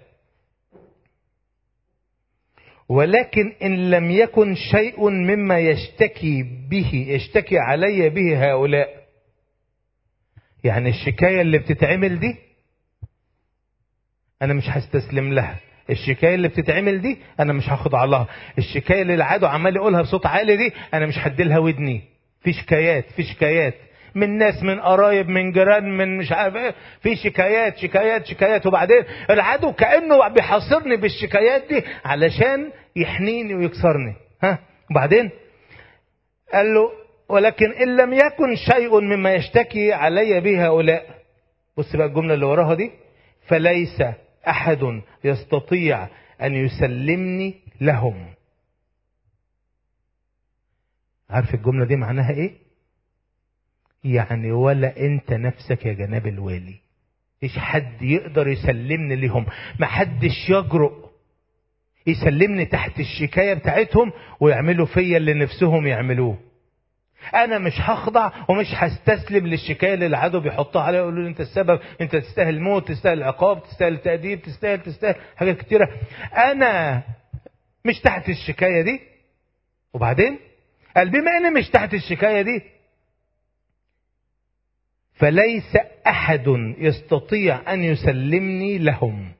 ولكن إن لم يكن شيء مما يشتكي به يشتكي علي به هؤلاء يعني الشكاية اللي بتتعمل دي أنا مش هستسلم لها الشكاية اللي بتتعمل دي أنا مش هاخضع لها الشكاية اللي العدو عمال يقولها بصوت عالي دي أنا مش هديلها ودني في شكايات في شكايات من ناس من قرايب من جيران من مش عارف ايه في شكايات شكايات شكايات وبعدين العدو كانه بيحاصرني بالشكايات دي علشان يحنيني ويكسرني ها وبعدين قال له ولكن ان لم يكن شيء مما يشتكي علي به هؤلاء بص بقى الجمله اللي وراها دي فليس احد يستطيع ان يسلمني لهم عارف الجمله دي معناها ايه يعني ولا انت نفسك يا جناب الوالي مفيش حد يقدر يسلمني لهم ما حدش يجرؤ يسلمني تحت الشكايه بتاعتهم ويعملوا فيا اللي نفسهم يعملوه انا مش هخضع ومش هستسلم للشكايه اللي العدو بيحطها عليا يقولوا لي انت السبب انت تستاهل الموت تستاهل العقاب تستاهل التاديب تستاهل تستاهل حاجات كتيره انا مش تحت الشكايه دي وبعدين قال بما اني مش تحت الشكايه دي فليس احد يستطيع ان يسلمني لهم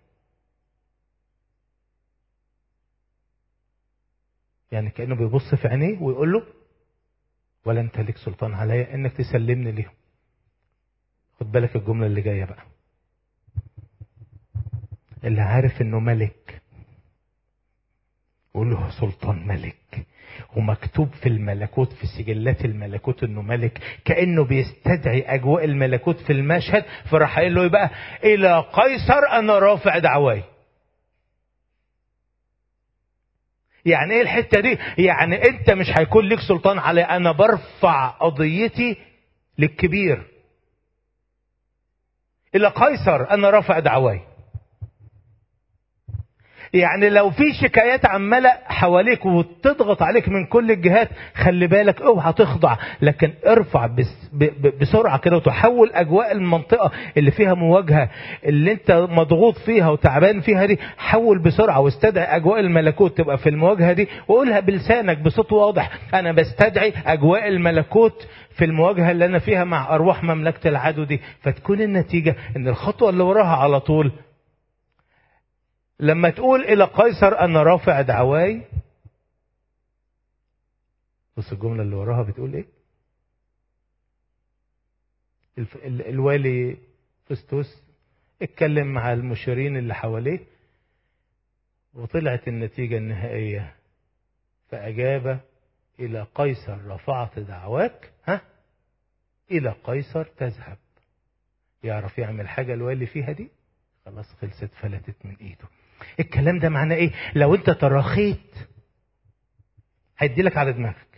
يعني كانه بيبص في عينيه ويقول له ولا انت ليك سلطان عليا انك تسلمني ليهم خد بالك الجملة اللي جاية بقى اللي عارف انه ملك وله سلطان ملك ومكتوب في الملكوت في سجلات الملكوت انه ملك كانه بيستدعي اجواء الملكوت في المشهد فراح قايل له إيه بقى الى قيصر انا رافع دعواي يعني ايه الحته دي يعني انت مش هيكون ليك سلطان علي انا برفع قضيتي للكبير الى قيصر انا رافع دعواي يعني لو في شكايات عمالة حواليك وتضغط عليك من كل الجهات خلي بالك اوعى تخضع لكن ارفع بس ب- بسرعة كده وتحول اجواء المنطقة اللي فيها مواجهة اللي انت مضغوط فيها وتعبان فيها دي حول بسرعة واستدعي اجواء الملكوت تبقى في المواجهة دي وقولها بلسانك بصوت واضح انا بستدعي اجواء الملكوت في المواجهة اللي انا فيها مع ارواح مملكة العدو دي فتكون النتيجة ان الخطوة اللي وراها على طول لما تقول الى قيصر انا رافع دعواي بص الجمله اللي وراها بتقول ايه الف... ال... الوالي فستوس اتكلم مع المشيرين اللي حواليه وطلعت النتيجه النهائيه فاجاب الى قيصر رفعت دعواك ها الى قيصر تذهب يعرف يعمل حاجه الوالي فيها دي خلاص خلصت فلتت من ايده الكلام ده معناه ايه لو انت تراخيت هيدي لك على دماغك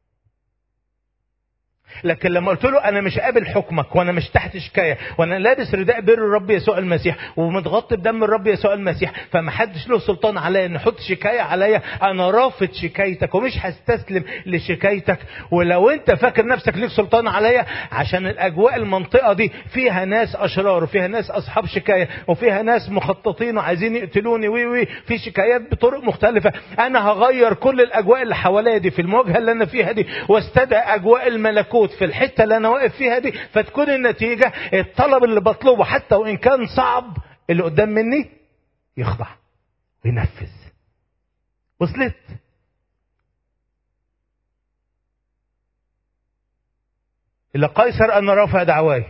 لكن لما قلت له انا مش قابل حكمك وانا مش تحت شكايه وانا لابس رداء بر الرب يسوع المسيح ومتغطي بدم الرب يسوع المسيح فما حدش له سلطان عليا ان يحط شكايه عليا انا رافض شكايتك ومش هستسلم لشكايتك ولو انت فاكر نفسك ليك سلطان عليا عشان الاجواء المنطقه دي فيها ناس اشرار وفيها ناس اصحاب شكايه وفيها ناس مخططين وعايزين يقتلوني وي وي في شكايات بطرق مختلفه انا هغير كل الاجواء اللي حواليا دي في المواجهه اللي انا فيها دي واستدعي اجواء الملكوت في الحته اللي انا واقف فيها دي فتكون النتيجه الطلب اللي بطلبه حتى وان كان صعب اللي قدام مني يخضع وينفذ وصلت إلى قيصر أنا رافع دعواي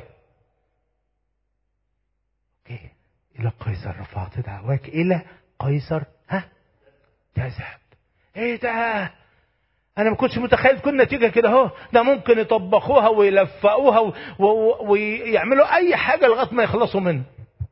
أوكي إلى قيصر رفعت دعواك إلى قيصر ها تذهب إيه ده انا ما كنتش متخيل تكون نتيجه كده اهو ده ممكن يطبخوها ويلفقوها و... و... ويعملوا اي حاجه لغايه ما يخلصوا منه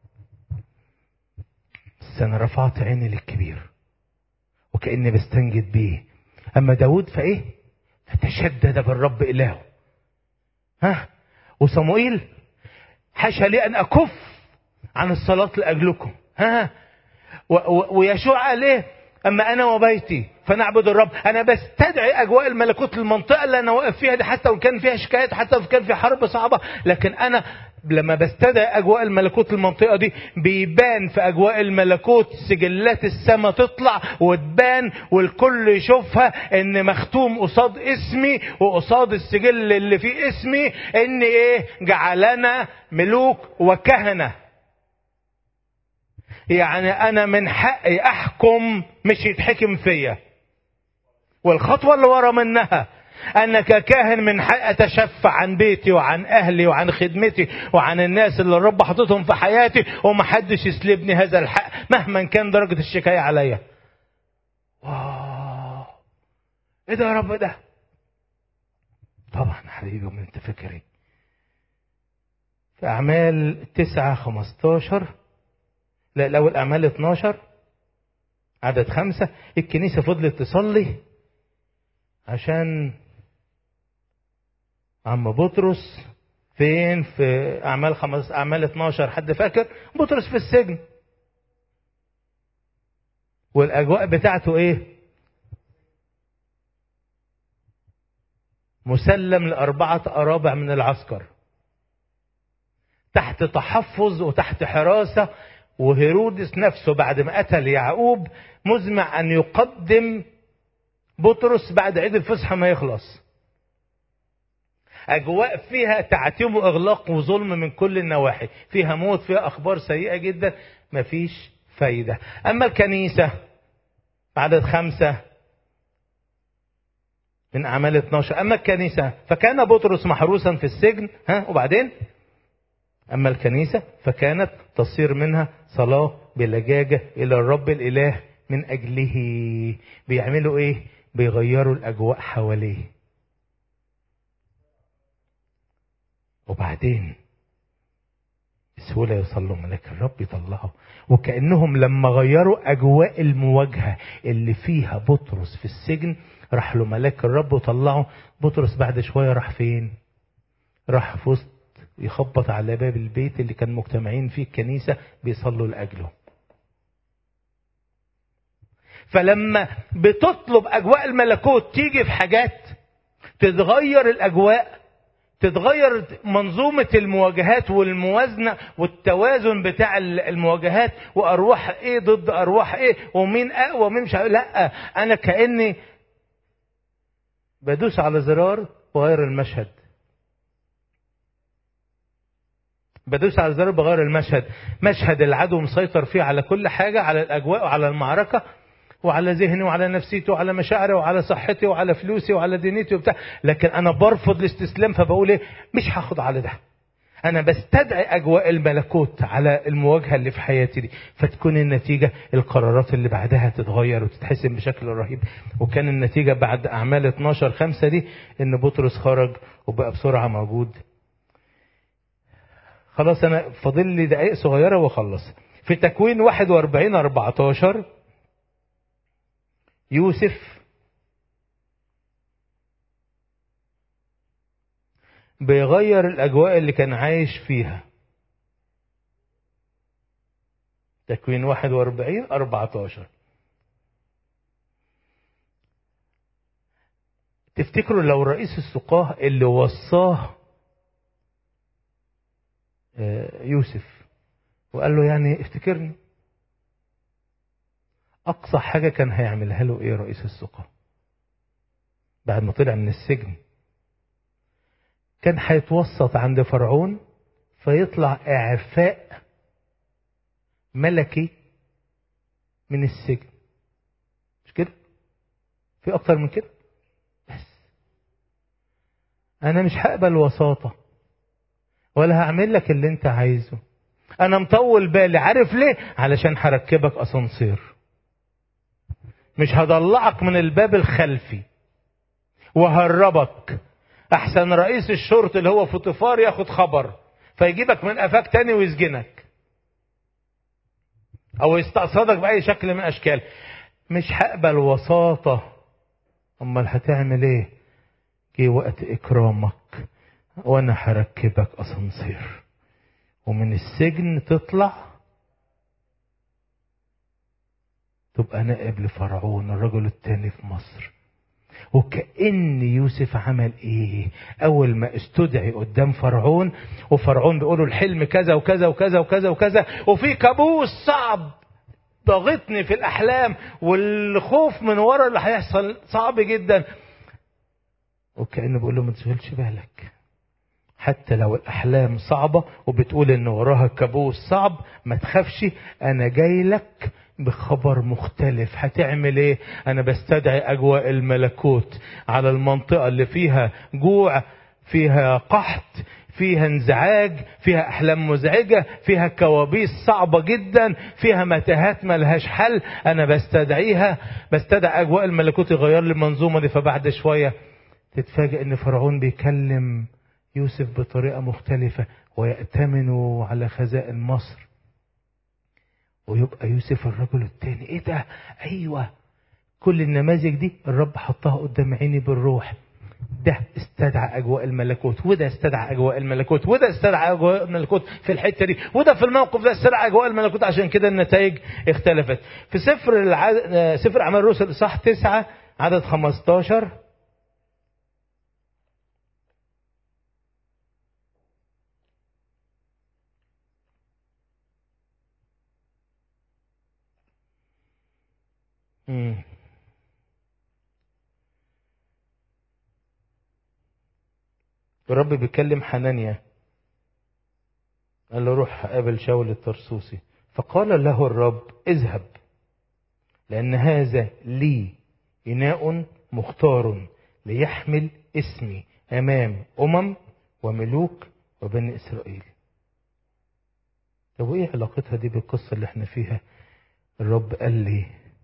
بس انا رفعت عيني للكبير وكاني بستنجد بيه اما داود فايه فتشدد بالرب الهه ها وصموئيل حاشا لي ان اكف عن الصلاه لاجلكم ها و... و... ويشوع قال ايه اما انا وبيتي فنعبد الرب انا بستدعي اجواء الملكوت للمنطقه اللي انا واقف فيها دي حتى وان كان فيها شكايات حتى وان كان في حرب صعبه لكن انا لما بستدعي اجواء الملكوت للمنطقه دي بيبان في اجواء الملكوت سجلات السماء تطلع وتبان والكل يشوفها ان مختوم قصاد اسمي وقصاد السجل اللي فيه اسمي ان ايه جعلنا ملوك وكهنه يعني انا من حقي احكم مش يتحكم فيا والخطوه اللي ورا منها انا ككاهن من حق اتشفع عن بيتي وعن اهلي وعن خدمتي وعن الناس اللي الرب حاططهم في حياتي ومحدش يسلبني هذا الحق مهما كان درجه الشكايه عليا واو ايه ده يا رب ده طبعا حبيبي ومن انت فاكر ايه في اعمال تسعة خمستاشر لا الأول أعمال 12 عدد خمسة الكنيسة فضلت تصلي عشان عم بطرس فين في أعمال خمس أعمال 12 حد فاكر بطرس في السجن والأجواء بتاعته إيه مسلم لأربعة أرابع من العسكر تحت تحفظ وتحت حراسة وهيرودس نفسه بعد ما قتل يعقوب مزمع ان يقدم بطرس بعد عيد الفصح ما يخلص اجواء فيها تعتيم واغلاق وظلم من كل النواحي فيها موت فيها اخبار سيئه جدا مفيش فايده اما الكنيسه عدد خمسه من أعمال 12 أما الكنيسة فكان بطرس محروسا في السجن ها وبعدين أما الكنيسة فكانت تصير منها صلاة بلجاجة إلى الرب الإله من أجله بيعملوا إيه؟ بيغيروا الأجواء حواليه وبعدين بسهولة يوصل له ملاك الرب يطلعه وكأنهم لما غيروا أجواء المواجهة اللي فيها بطرس في السجن راح له ملاك الرب وطلعه بطرس بعد شوية راح فين راح في وسط يخبط على باب البيت اللي كان مجتمعين فيه الكنيسة بيصلوا لأجله فلما بتطلب أجواء الملكوت تيجي في حاجات تتغير الأجواء تتغير منظومة المواجهات والموازنة والتوازن بتاع المواجهات وأرواح إيه ضد أرواح إيه ومين أقوى ومين مش لا أنا كأني بدوس على زرار وغير المشهد بدوس على الزرار بغير المشهد مشهد العدو مسيطر فيه على كل حاجة على الأجواء وعلى المعركة وعلى ذهني وعلى نفسيتي وعلى مشاعري وعلى صحتي وعلى فلوسي وعلى دينيتي وبتاع لكن انا برفض الاستسلام فبقول ايه مش هاخد على ده انا بستدعي اجواء الملكوت على المواجهه اللي في حياتي دي فتكون النتيجه القرارات اللي بعدها تتغير وتتحسن بشكل رهيب وكان النتيجه بعد اعمال 12 5 دي ان بطرس خرج وبقى بسرعه موجود خلاص انا فاضل لي دقائق صغيره واخلص في تكوين 41 14 يوسف بيغير الأجواء اللي كان عايش فيها تكوين 41 14 تفتكروا لو رئيس السقاه اللي وصاه يوسف وقال له يعني افتكرني أقصى حاجة كان هيعملها له إيه رئيس السقا بعد ما طلع من السجن كان هيتوسط عند فرعون فيطلع إعفاء ملكي من السجن مش كده في أكتر من كده بس أنا مش هقبل وساطة ولا هعمل لك اللي أنت عايزه أنا مطول بالي عارف ليه علشان هركبك أسانسير مش هضلعك من الباب الخلفي وهربك احسن رئيس الشرطة اللي هو فوتيفار ياخد خبر فيجيبك من قفاك تاني ويسجنك او يستقصدك باي شكل من الاشكال مش هقبل وساطة امال هتعمل ايه جه وقت اكرامك وانا هركبك اسانسير ومن السجن تطلع تبقى نائب لفرعون الرجل الثاني في مصر وكأن يوسف عمل ايه اول ما استدعي قدام فرعون وفرعون بيقولوا الحلم كذا وكذا وكذا وكذا وكذا وفي كابوس صعب ضاغطني في الاحلام والخوف من ورا اللي هيحصل صعب جدا وكأنه بيقول له ما تشغلش بالك حتى لو الأحلام صعبة وبتقول إن وراها كابوس صعب ما تخافش أنا جاي لك بخبر مختلف هتعمل ايه انا بستدعي اجواء الملكوت على المنطقة اللي فيها جوع فيها قحط فيها انزعاج فيها احلام مزعجة فيها كوابيس صعبة جدا فيها متاهات ملهاش حل انا بستدعيها بستدعي اجواء الملكوت يغير لي المنظومة دي فبعد شوية تتفاجئ ان فرعون بيكلم يوسف بطريقة مختلفة ويأتمنوا على خزائن مصر ويبقى يوسف الرجل التاني ايه ده ايوه كل النماذج دي الرب حطها قدام عيني بالروح ده استدعى اجواء الملكوت وده استدعى اجواء الملكوت وده استدعى اجواء الملكوت في الحته دي وده في الموقف ده استدعى اجواء الملكوت عشان كده النتائج اختلفت في سفر العد... سفر اعمال الرسل صح تسعة عدد 15 مم. الرب بيكلم حنانيا قال له روح قابل شاول الترسوسي فقال له الرب اذهب لأن هذا لي إناء مختار ليحمل اسمي امام امم وملوك وبني اسرائيل طب وايه علاقتها دي بالقصه اللي احنا فيها الرب قال لي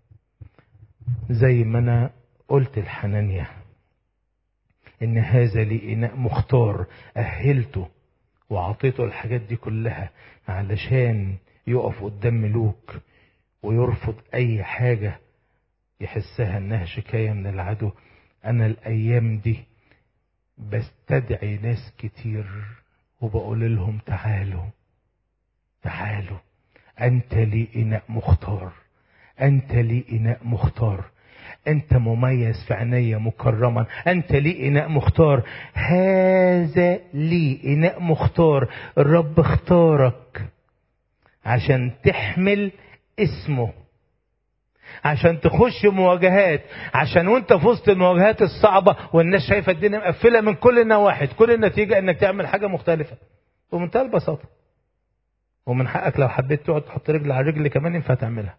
زي ما انا قلت لحنانيا ان هذا لي اناء مختار اهلته وعطيته الحاجات دي كلها علشان يقف قدام ملوك ويرفض اي حاجه يحسها انها شكايه من العدو انا الايام دي بستدعي ناس كتير وبقول لهم تعالوا تعالوا انت لي اناء مختار انت لي اناء مختار انت مميز في عيني مكرما انت لي اناء مختار هذا لي اناء مختار الرب اختارك عشان تحمل اسمه عشان تخش مواجهات عشان وانت في وسط المواجهات الصعبه والناس شايفه الدنيا مقفله من كل النواحي كل النتيجه انك تعمل حاجه مختلفه بمنتهى البساطه ومن حقك لو حبيت تقعد تحط رجل على رجل كمان ينفع تعملها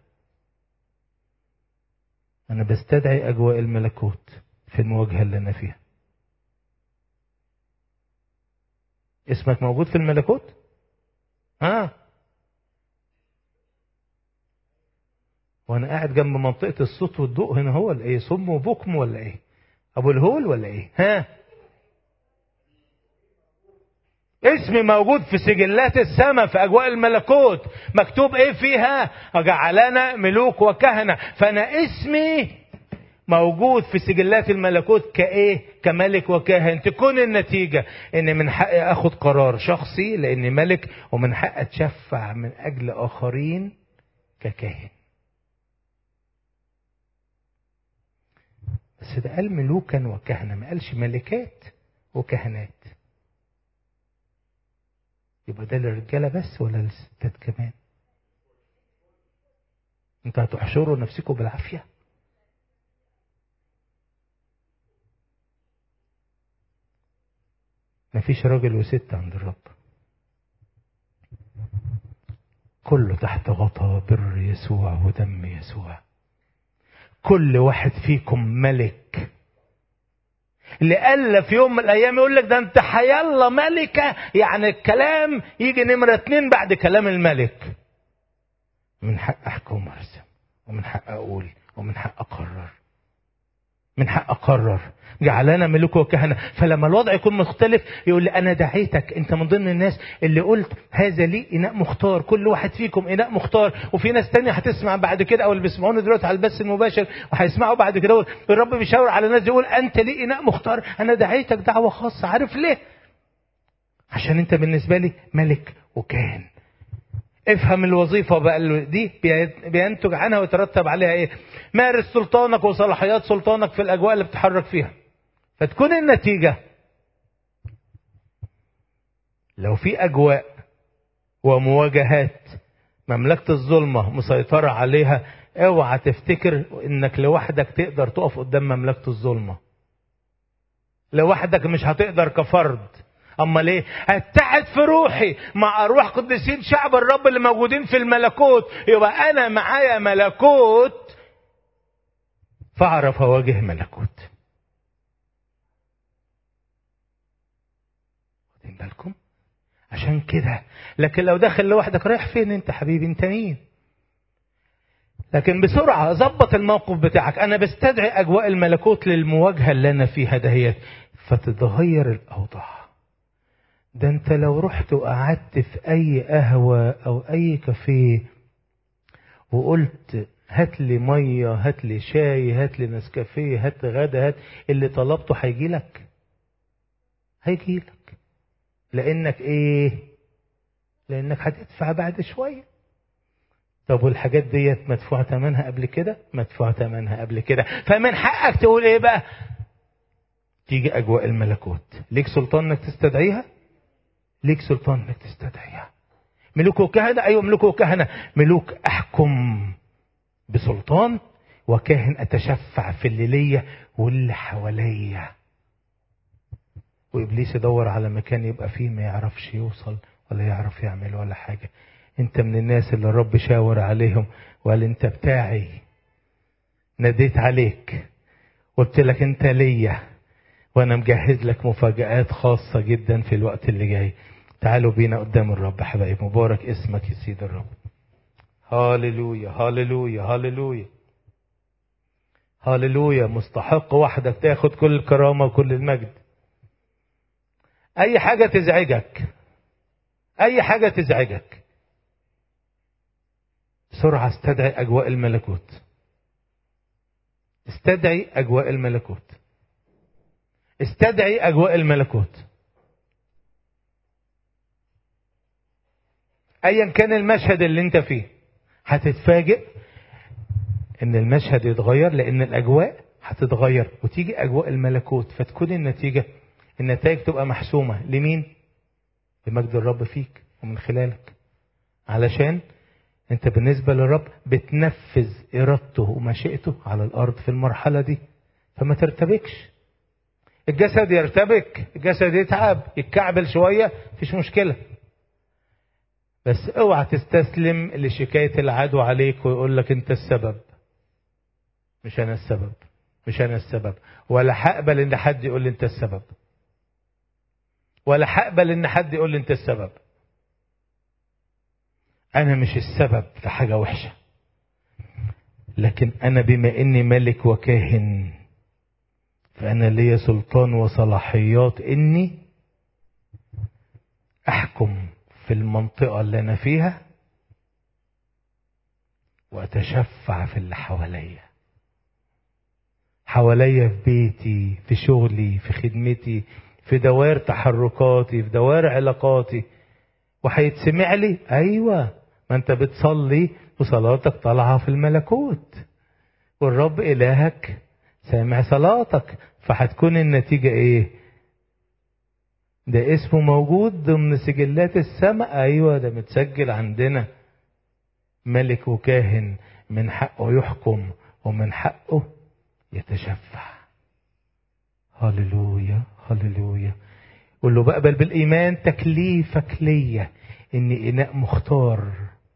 انا بستدعي اجواء الملكوت في المواجهه اللي انا فيها اسمك موجود في الملكوت ها وانا قاعد جنب منطقه الصوت والضوء هنا هو ولا ايه صم وبكم ولا ايه ابو الهول ولا ايه ها اسمي موجود في سجلات السماء في اجواء الملكوت مكتوب ايه فيها جعلنا ملوك وكهنه فانا اسمي موجود في سجلات الملكوت كايه كملك وكاهن تكون النتيجه ان من حقي اخد قرار شخصي لاني ملك ومن حقي اتشفع من اجل اخرين ككاهن بس ده قال ملوكا وكهنه ما قالش ملكات وكهنات يبقى ده للرجاله بس ولا للستات كمان انتوا هتحشروا نفسكم بالعافيه مفيش راجل وست عند الرب كله تحت غطاء بر يسوع ودم يسوع كل واحد فيكم ملك لألا في يوم من الأيام يقول لك ده أنت حيالله ملكة يعني الكلام يجي نمرة اتنين بعد كلام الملك من حق أحكم وأرسم ومن حق أقول ومن حق أقرر من حق أقرر جعلنا ملوك وكهنة فلما الوضع يكون مختلف يقول لي أنا دعيتك أنت من ضمن الناس اللي قلت هذا لي إناء مختار كل واحد فيكم إناء مختار وفي ناس تانية هتسمع بعد كده أو اللي بيسمعونا دلوقتي على البث المباشر وهيسمعوا بعد كده الرب بيشاور على ناس يقول أنت لي إناء مختار أنا دعيتك دعوة خاصة عارف ليه؟ عشان أنت بالنسبة لي ملك وكاهن افهم الوظيفة بقى دي بينتج عنها ويترتب عليها ايه مارس سلطانك وصلاحيات سلطانك في الاجواء اللي بتتحرك فيها فتكون النتيجة لو في اجواء ومواجهات مملكة الظلمة مسيطرة عليها اوعى تفتكر انك لوحدك تقدر تقف قدام مملكة الظلمة لوحدك مش هتقدر كفرد اما ليه اتحد في روحي مع ارواح قديسين شعب الرب اللي موجودين في الملكوت يبقى انا معايا ملكوت فاعرف اواجه ملكوت واخدين بالكم عشان كده لكن لو داخل لوحدك رايح فين انت حبيبي انت مين لكن بسرعة ظبط الموقف بتاعك أنا بستدعي أجواء الملكوت للمواجهة اللي أنا فيها دهيت فتتغير الأوضاع ده انت لو رحت وقعدت في اي قهوة او اي كافيه وقلت هات لي مية هات لي شاي هات لي نسكافيه هات غدا هات اللي طلبته هيجي لك هيجي لك لانك ايه لانك هتدفع بعد شوية طب والحاجات ديت مدفوع ثمنها قبل كده مدفوع ثمنها قبل كده فمن حقك تقول ايه بقى تيجي اجواء الملكوت ليك سلطان انك تستدعيها ليك سلطان انك تستدعيها ملوك وكهنة ايوه ملوك وكهنة ملوك احكم بسلطان وكاهن اتشفع في اللي ليا واللي حواليا وابليس يدور على مكان يبقى فيه ما يعرفش يوصل ولا يعرف يعمل ولا حاجة انت من الناس اللي الرب شاور عليهم وقال انت بتاعي ناديت عليك قلت لك انت ليا وانا مجهز لك مفاجآت خاصة جدا في الوقت اللي جاي تعالوا بينا قدام الرب حبايب مبارك اسمك يا سيد الرب هاللويا هاللويا هاللويا هاللويا مستحق وحدك تاخد كل الكرامة وكل المجد اي حاجة تزعجك اي حاجة تزعجك بسرعة استدعي اجواء الملكوت استدعي اجواء الملكوت استدعي اجواء الملكوت ايا كان المشهد اللي انت فيه هتتفاجئ ان المشهد يتغير لان الاجواء هتتغير وتيجي اجواء الملكوت فتكون النتيجه النتائج تبقى محسومه لمين لمجد الرب فيك ومن خلالك علشان انت بالنسبه للرب بتنفذ ارادته ومشيئته على الارض في المرحله دي فما ترتبكش الجسد يرتبك الجسد يتعب يتكعبل شويه مفيش مشكله بس اوعى تستسلم لشكايه العدو عليك ويقول لك انت السبب مش انا السبب مش انا السبب ولا هقبل ان حد يقول لي انت السبب ولا هقبل ان حد يقول لي انت السبب انا مش السبب في حاجه وحشه لكن انا بما اني ملك وكاهن فانا ليا سلطان وصلاحيات اني احكم في المنطقه اللي انا فيها واتشفع في اللي حواليا حواليا في بيتي في شغلي في خدمتي في دوائر تحركاتي في دوائر علاقاتي وهيتسمع لي ايوه ما انت بتصلي وصلاتك طالعه في الملكوت والرب الهك سامع صلاتك فهتكون النتيجه ايه ده اسمه موجود ضمن سجلات السماء ايوه ده متسجل عندنا ملك وكاهن من حقه يحكم ومن حقه يتشفع هللويا هللويا قول له بقبل بالايمان تكليفك ليا اني اناء مختار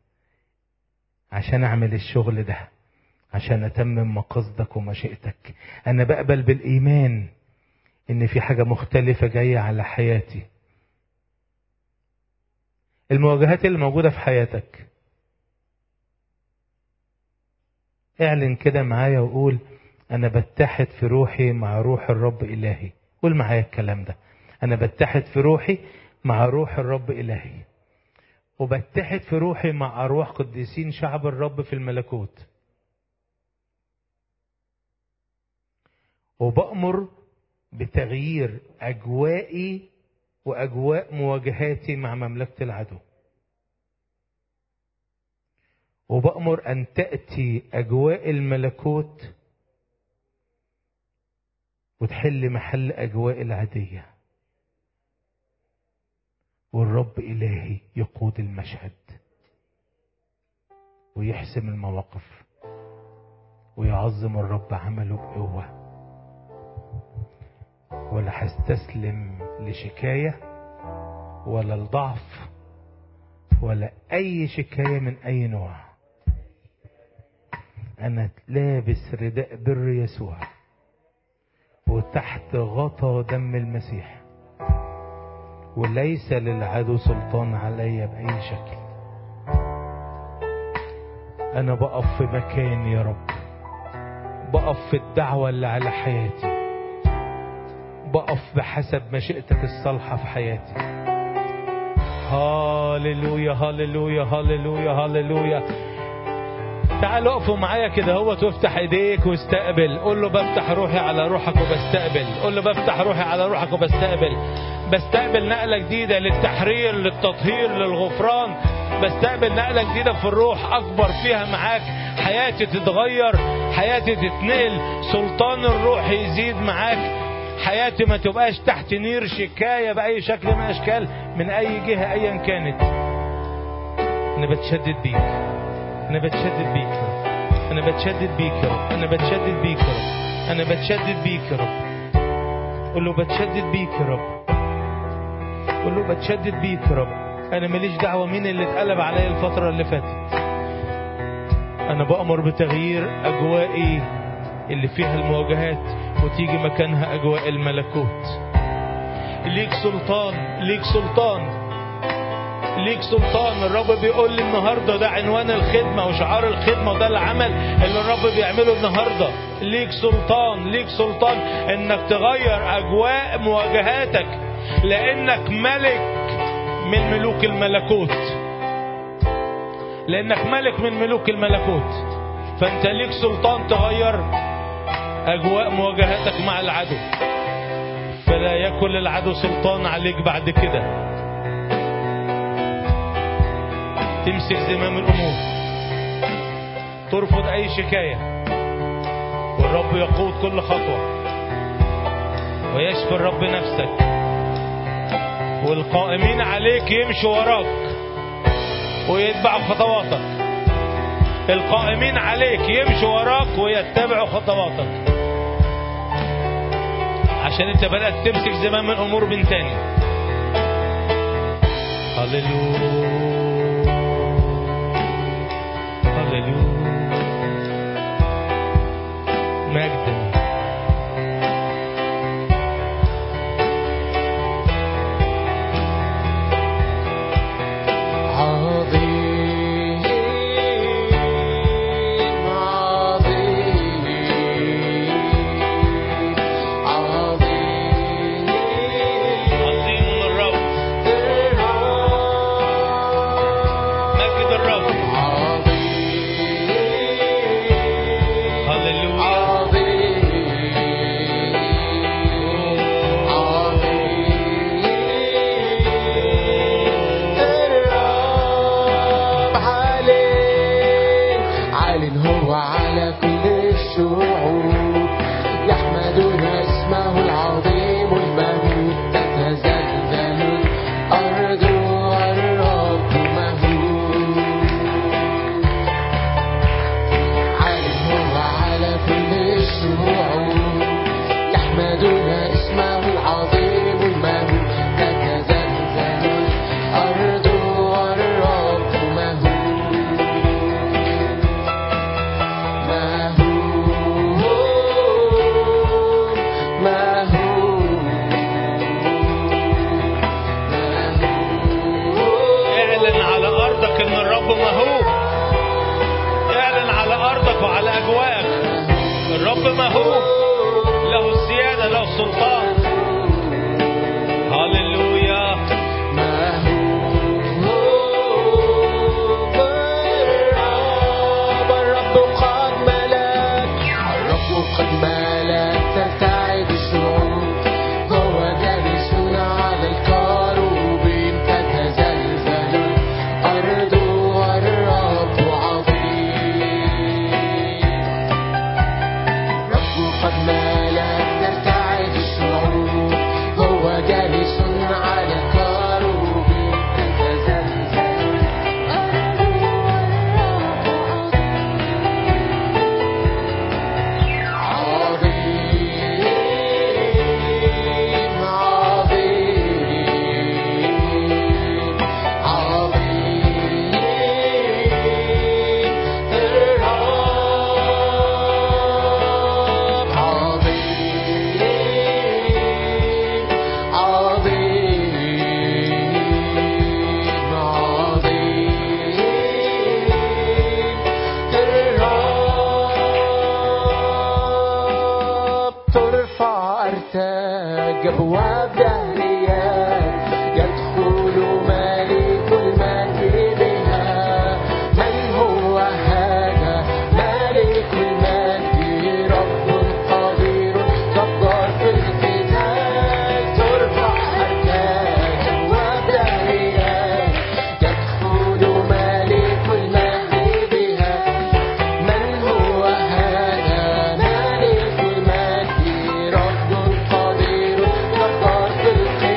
عشان اعمل الشغل ده عشان اتمم مقاصدك ومشيئتك انا بقبل بالايمان ان في حاجه مختلفه جايه على حياتي المواجهات اللي موجوده في حياتك اعلن كده معايا وقول انا بتحد في روحي مع روح الرب الهي قول معايا الكلام ده انا بتحد في روحي مع روح الرب الهي وبتحد في روحي مع ارواح قديسين شعب الرب في الملكوت وبأمر بتغيير أجوائي وأجواء مواجهاتي مع مملكة العدو وبأمر أن تأتي أجواء الملكوت وتحل محل أجواء العادية والرب إلهي يقود المشهد ويحسم المواقف ويعظم الرب عمله بقوه ولا هستسلم لشكاية ولا الضعف ولا أي شكاية من أي نوع أنا لابس رداء بر يسوع وتحت غطى دم المسيح وليس للعدو سلطان علي بأي شكل أنا بقف في مكاني يا رب بقف في الدعوة اللي على حياتي بقف بحسب مشيئتك الصالحة في حياتي هاللويا هاللويا هاللويا هاللويا تعالوا اقفوا معايا كده هو وافتح ايديك واستقبل قول له بفتح روحي على روحك وبستقبل قول له بفتح روحي على روحك وبستقبل بستقبل نقلة جديدة للتحرير للتطهير للغفران بستقبل نقلة جديدة في الروح أكبر فيها معاك حياتي تتغير حياتي تتنقل سلطان الروح يزيد معاك حياتي ما تبقاش تحت نير شكاية بأي شكل من الأشكال من أي جهة أيا كانت أنا بتشدد بيك أنا بتشدد بيك يا رب أنا بتشدد بيك يا رب أنا بتشدد بيك يا رب أنا بتشدد بيك يا رب قول له بتشدد بيك يا رب قول له بتشدد بيك يا رب أنا ماليش دعوة مين اللي اتقلب عليا الفترة اللي فاتت أنا بأمر بتغيير أجوائي اللي فيها المواجهات وتيجي مكانها أجواء الملكوت ليك سلطان ليك سلطان ليك سلطان الرب بيقول لي النهارده ده عنوان الخدمه وشعار الخدمه وده العمل اللي الرب بيعمله النهارده ليك سلطان ليك سلطان انك تغير اجواء مواجهاتك لانك ملك من ملوك الملكوت لانك ملك من ملوك الملكوت فانت ليك سلطان تغير اجواء مواجهاتك مع العدو فلا يكن للعدو سلطان عليك بعد كده تمسك زمام الامور ترفض اي شكايه والرب يقود كل خطوه ويشفي الرب نفسك والقائمين عليك يمشوا وراك ويتبعوا خطواتك القائمين عليك يمشوا وراك ويتبعوا خطواتك عشان انت بدأت تمسك زمام الامور من تاني هللويا هللويا مجدا عظيم عظيم عظيم عظيم الرب مجد الرب هللويا هو على كل الشعوب يحمدون اسمه العظيم المهول تتزلزل الأرض والرب مهول عالم هو على كل الشعوب يحمدون اسمه العظيم المهول تتزلزل الأرض والرب مهول مهول مهول اعلن على ارضك ان الرب مهوب اعلن على ارضك وعلى اجواءك الرب مهوب له السياده له السلطان هللويا الرب قد ملك الرب قد ملك ترتعد الشعوب هو جالس على الكروبين تتزلزل الأرض والرب عظيم رب قد ملك ترتعد الشعوب هو جالس على الكروبين تتزلزل عظيم عظيم عظيم الرب عظيم عظيم عظيم الرب ترفع أرتاج أبواب دهريات يدخل ملك المجد بها من هو هذا ملك المجد رب قدير جبار في القتال ترفع أرتاج أبواب دهريات يدخل ملك المجد بها من هو هذا ملك المجد رب قدير جبار في القتال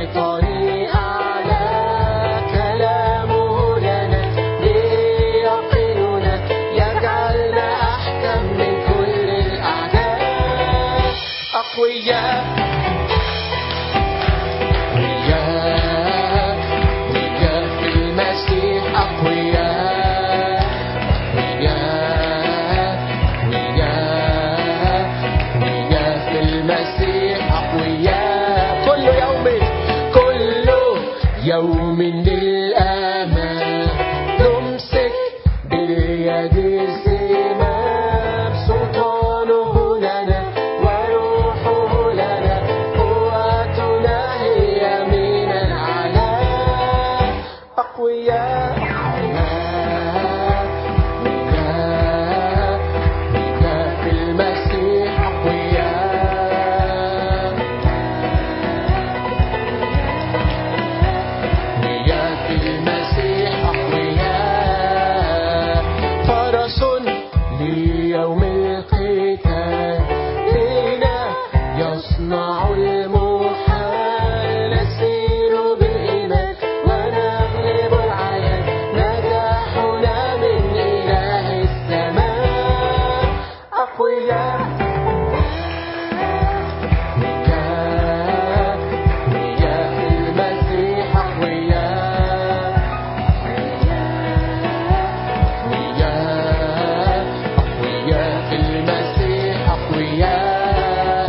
سلطاني أعلى كلامه لنا ليقيننا يجعلنا أحكم من كل الأعداء أقوياء أقوياء أقوياء في المسيح أقوياء أقوياء أقوياء أقوياء في المسيح أقوياء كل يوم كل يوم للأمام نمسك باليد الزمام سلطانه لنا وروحه لنا قوتنا هي من الأعلى أقوياء أقوياء أقوياء أقوياء في المسيح أقوياء أقوياء في المسيح أقوياء فرس ليوم القتال فينا يصنع المحال نسير بالإيمان ونغلب العيان نجاحنا من إله السماء أقوياء أقوياء أقوياء في المسيح أقوياء أقوياء أقوياء في المسيح أقوياء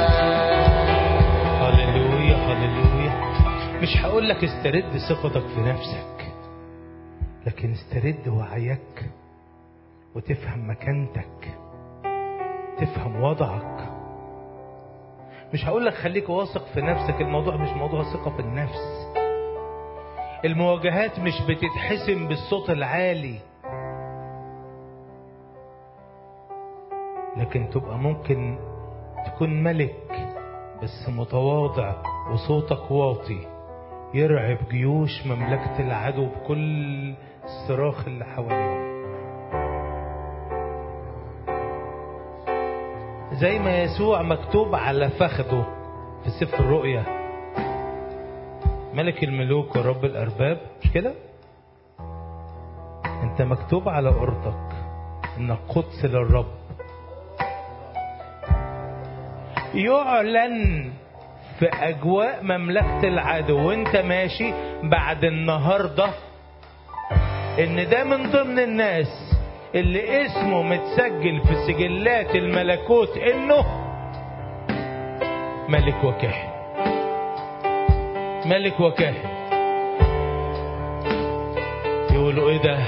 هللويا هللويا مش هقول لك استرد ثقتك في نفسك لكن استرد وعيك وتفهم مكانتك تفهم وضعك مش هقول لك خليك واثق في نفسك الموضوع مش موضوع ثقة في النفس المواجهات مش بتتحسم بالصوت العالي لكن تبقى ممكن تكون ملك بس متواضع وصوتك واطي يرعب جيوش مملكة العدو بكل الصراخ اللي حواليهم زي ما يسوع مكتوب على فخده في سفر الرؤيا ملك الملوك ورب الأرباب مش كده؟ أنت مكتوب على أرضك إنك قدس للرب يعلن في أجواء مملكة العدو وأنت ماشي بعد النهاردة إن ده من ضمن الناس اللي اسمه متسجل في سجلات الملكوت إنه ملك وكاهن ملك وكاهن يقولوا ايه ده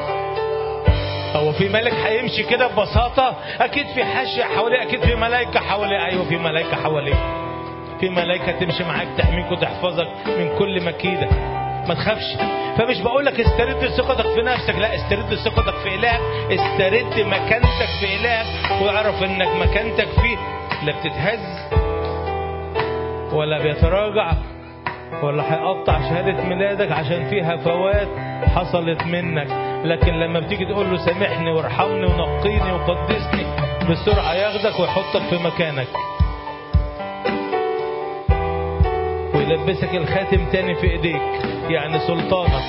هو في ملك هيمشي كده ببساطة أكيد في حاشية حواليه أكيد في ملائكة حواليه أيوة في ملائكة حواليه في ملائكة تمشي معاك تحميك وتحفظك من كل مكيدة ما تخافش فمش بقول لك استرد ثقتك في نفسك لا استرد ثقتك في إلهك استرد مكانتك في إلهك واعرف إنك مكانتك فيه لا بتتهز ولا بيتراجع ولا هيقطع شهادة ميلادك عشان فيها فوات حصلت منك لكن لما بتيجي تقول له سامحني وارحمني ونقيني وقدسني بسرعة ياخدك ويحطك في مكانك ويلبسك الخاتم تاني في ايديك يعني سلطانك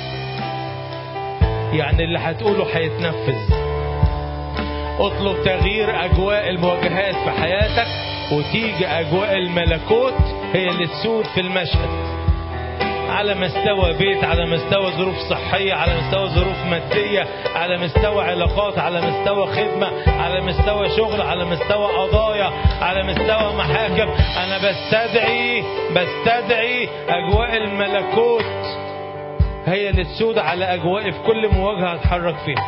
يعني اللي هتقوله هيتنفذ اطلب تغيير اجواء المواجهات في حياتك وتيجي اجواء الملكوت هي اللي تسود في المشهد على مستوى بيت على مستوى ظروف صحية على مستوى ظروف مادية على مستوى علاقات على مستوى خدمة على مستوى شغل على مستوى قضايا على مستوى محاكم أنا بستدعي بستدعي أجواء الملكوت هي اللي تسود على أجوائي في كل مواجهة أتحرك فيها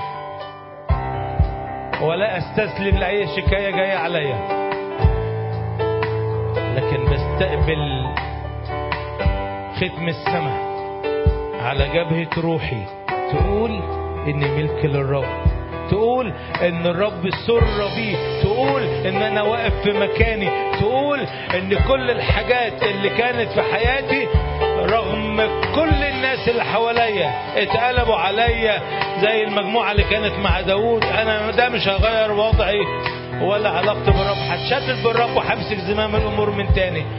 ولا أستسلم لأي شكاية جاية عليا لكن بستقبل ختم السماء على جبهة روحي تقول إني ملك للرب تقول ان الرب سر بي تقول ان انا واقف في مكاني تقول ان كل الحاجات اللي كانت في حياتي رغم كل الناس اللي حواليا اتقلبوا عليا زي المجموعة اللي كانت مع داوود انا ده مش هغير وضعي ولا علاقتي بالرب هتشدد بالرب وهمسك زمام الامور من تاني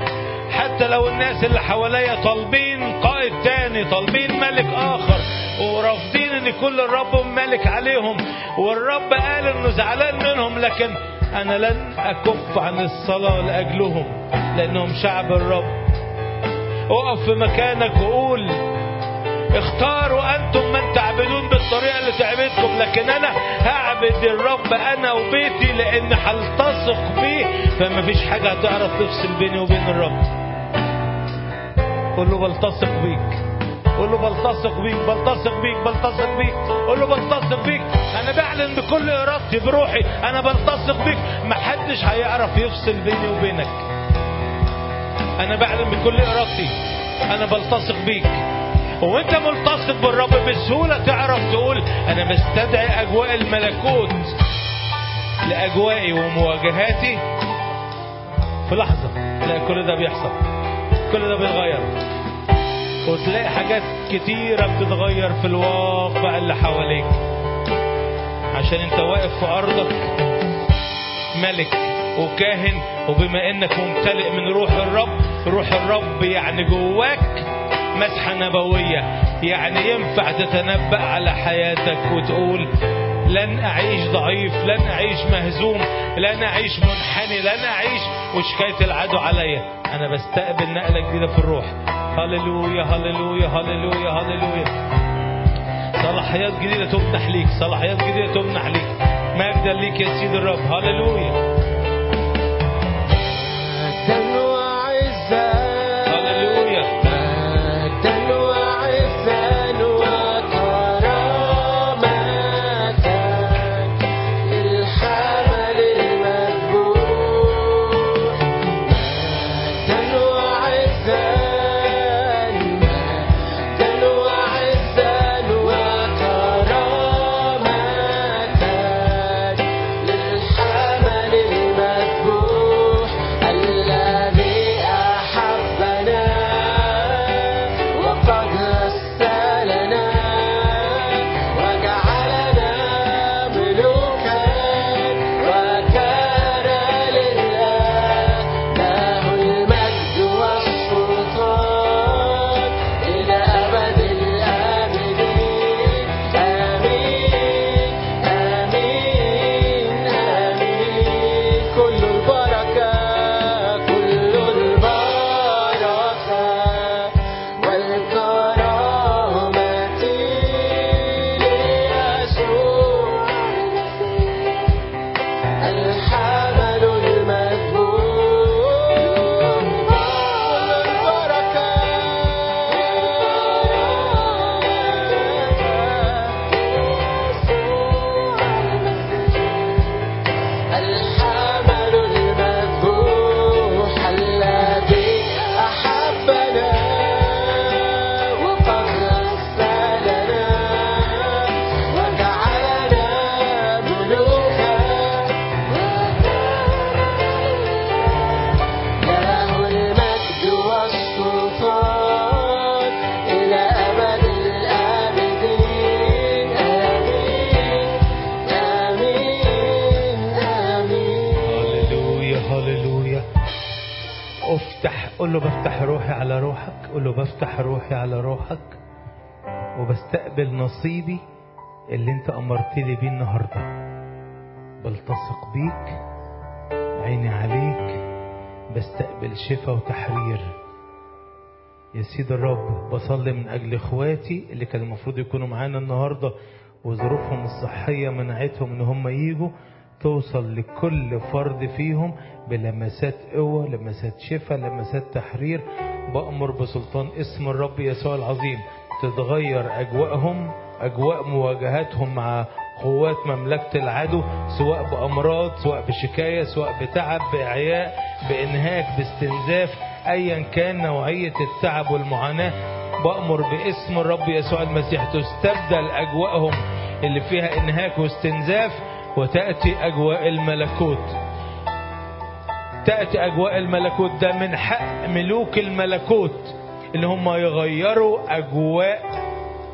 حتى لو الناس اللي حواليا طالبين قائد تاني طالبين ملك آخر ورافضين ان يكون الرب ملك عليهم والرب قال انه زعلان منهم لكن انا لن اكف عن الصلاة لاجلهم لانهم شعب الرب اقف في مكانك وقول اختاروا انتم من تعبدون بالطريقه اللي تعبدكم لكن انا هعبد الرب انا وبيتي لان هلتصق بيه فما فيش حاجه هتعرف تفصل بيني وبين الرب قول له بلتصق بيك قول له بلتصق بيك بلتصق بيك بلتصق بيك قول له بلتصق بيك انا بعلن بكل ارادتي بروحي انا بلتصق بيك محدش هيعرف يفصل بيني وبينك انا بعلن بكل ارادتي انا بلتصق بيك وانت ملتصق بالرب بسهوله تعرف تقول انا بستدعي اجواء الملكوت لاجوائي ومواجهاتي في لحظه تلاقي كل ده بيحصل كل ده بيتغير وتلاقي حاجات كتيره بتتغير في الواقع اللي حواليك عشان انت واقف في ارضك ملك وكاهن وبما انك ممتلئ من روح الرب روح الرب يعني جواك مسحة نبوية يعني ينفع تتنبأ على حياتك وتقول لن أعيش ضعيف لن أعيش مهزوم لن أعيش منحني لن أعيش وشكاية العدو عليا أنا بستقبل نقلة جديدة في الروح هللويا هللويا هللويا هللويا صلاحيات جديدة تمنح ليك صلاحيات جديدة تمنح ليك مجدا ليك يا سيد الرب هللويا مجدا وعزا هللويا مجدا وعزا وكرامة للحمل المذبوح مجدا وعزا مجدا وعزا وكرامة للحمل المذبوح الذي أحبنا وقد غسلنا وجعلنا ملوكا وكان لله له المجد والسلطان إلى أبد الآبدين آمين آمين آمين كل البركة كل البركة والكرامة ليسوع الحمل المذبوح والبركة الحمل المذبوح الذي أحبنا وقد غسلنا وجعلنا ملوكا له المجد والسلطان إلى أبد الآبدين آمين آمين آمين هللويا هللويا افتح قول له بفتح روحي على روحك قول له بفتح روحي على روحك وبستقبل نصيبي اللي انت امرت لي بيه النهارده بلتصق بيك عيني عليك بستقبل شفاء وتحرير يا سيد الرب بصلي من اجل اخواتي اللي كان المفروض يكونوا معانا النهارده وظروفهم الصحيه منعتهم ان هم يجوا توصل لكل فرد فيهم بلمسات قوه لمسات شفاء لمسات تحرير بامر بسلطان اسم الرب يسوع العظيم تتغير اجواءهم اجواء مواجهاتهم مع قوات مملكة العدو سواء بأمراض سواء بشكاية سواء بتعب بإعياء بإنهاك باستنزاف أيا كان نوعية التعب والمعاناة بأمر باسم الرب يسوع المسيح تستبدل أجواءهم اللي فيها إنهاك واستنزاف وتأتي أجواء الملكوت تأتي أجواء الملكوت ده من حق ملوك الملكوت إن هم يغيروا أجواء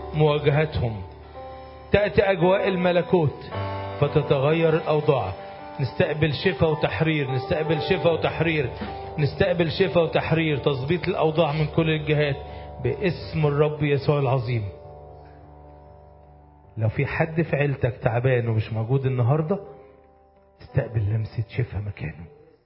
مواجهتهم تأتي أجواء الملكوت فتتغير الأوضاع نستقبل شفاء وتحرير نستقبل شفاء وتحرير نستقبل شفاء وتحرير تظبيط الأوضاع من كل الجهات باسم الرب يسوع العظيم لو في حد في عيلتك تعبان ومش موجود النهارده استقبل لمسة شفاء مكانه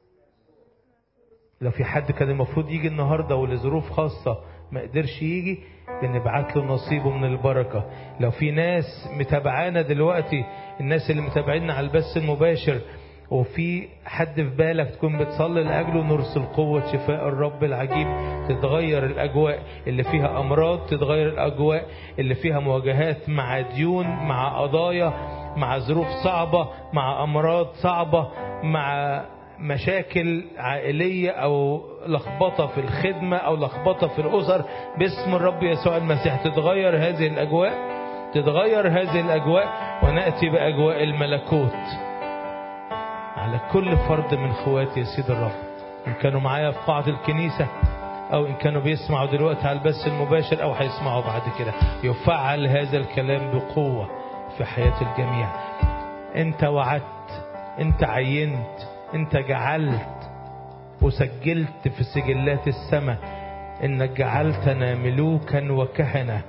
لو في حد كان المفروض يجي النهارده ولظروف خاصة ما قدرش يجي بنبعت له نصيبه من البركة لو في ناس متابعانا دلوقتي الناس اللي متابعينا على البث المباشر وفي حد في بالك تكون بتصلي لأجله نرسل قوة شفاء الرب العجيب تتغير الأجواء اللي فيها أمراض تتغير الأجواء اللي فيها مواجهات مع ديون مع قضايا مع ظروف صعبة مع أمراض صعبة مع مشاكل عائلية أو لخبطة في الخدمة أو لخبطة في الأسر باسم الرب يسوع المسيح تتغير هذه الأجواء تتغير هذه الأجواء ونأتي بأجواء الملكوت على كل فرد من اخواتي يا سيد الرب ان كانوا معايا في قاعة الكنيسة او ان كانوا بيسمعوا دلوقتي على البث المباشر او هيسمعوا بعد كده يفعل هذا الكلام بقوة في حياة الجميع انت وعدت انت عينت انت جعلت وسجلت في سجلات السماء انك جعلتنا ملوكا وكهنة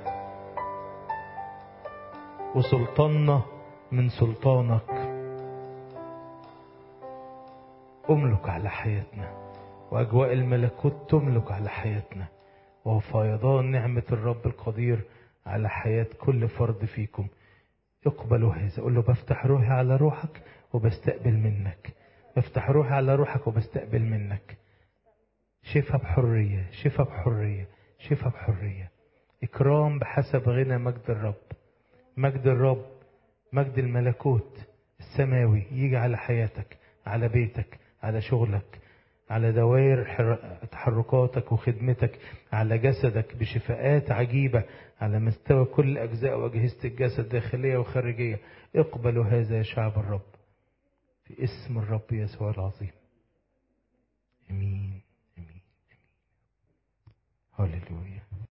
وسلطاننا من سلطانك أملك على حياتنا وأجواء الملكوت تملك على حياتنا وهو فيضان نعمة الرب القدير على حياة كل فرد فيكم اقبلوا هذا قول له بفتح روحي على روحك وبستقبل منك بفتح روحي على روحك وبستقبل منك شفا بحرية شفا بحرية شفا بحرية إكرام بحسب غنى مجد الرب مجد الرب مجد الملكوت السماوي يجي على حياتك على بيتك على شغلك على دوائر حر- تحركاتك وخدمتك على جسدك بشفاءات عجيبة على مستوى كل أجزاء وأجهزة الجسد داخلية وخارجية اقبلوا هذا يا شعب الرب في اسم الرب يسوع العظيم امين امين امين هللويا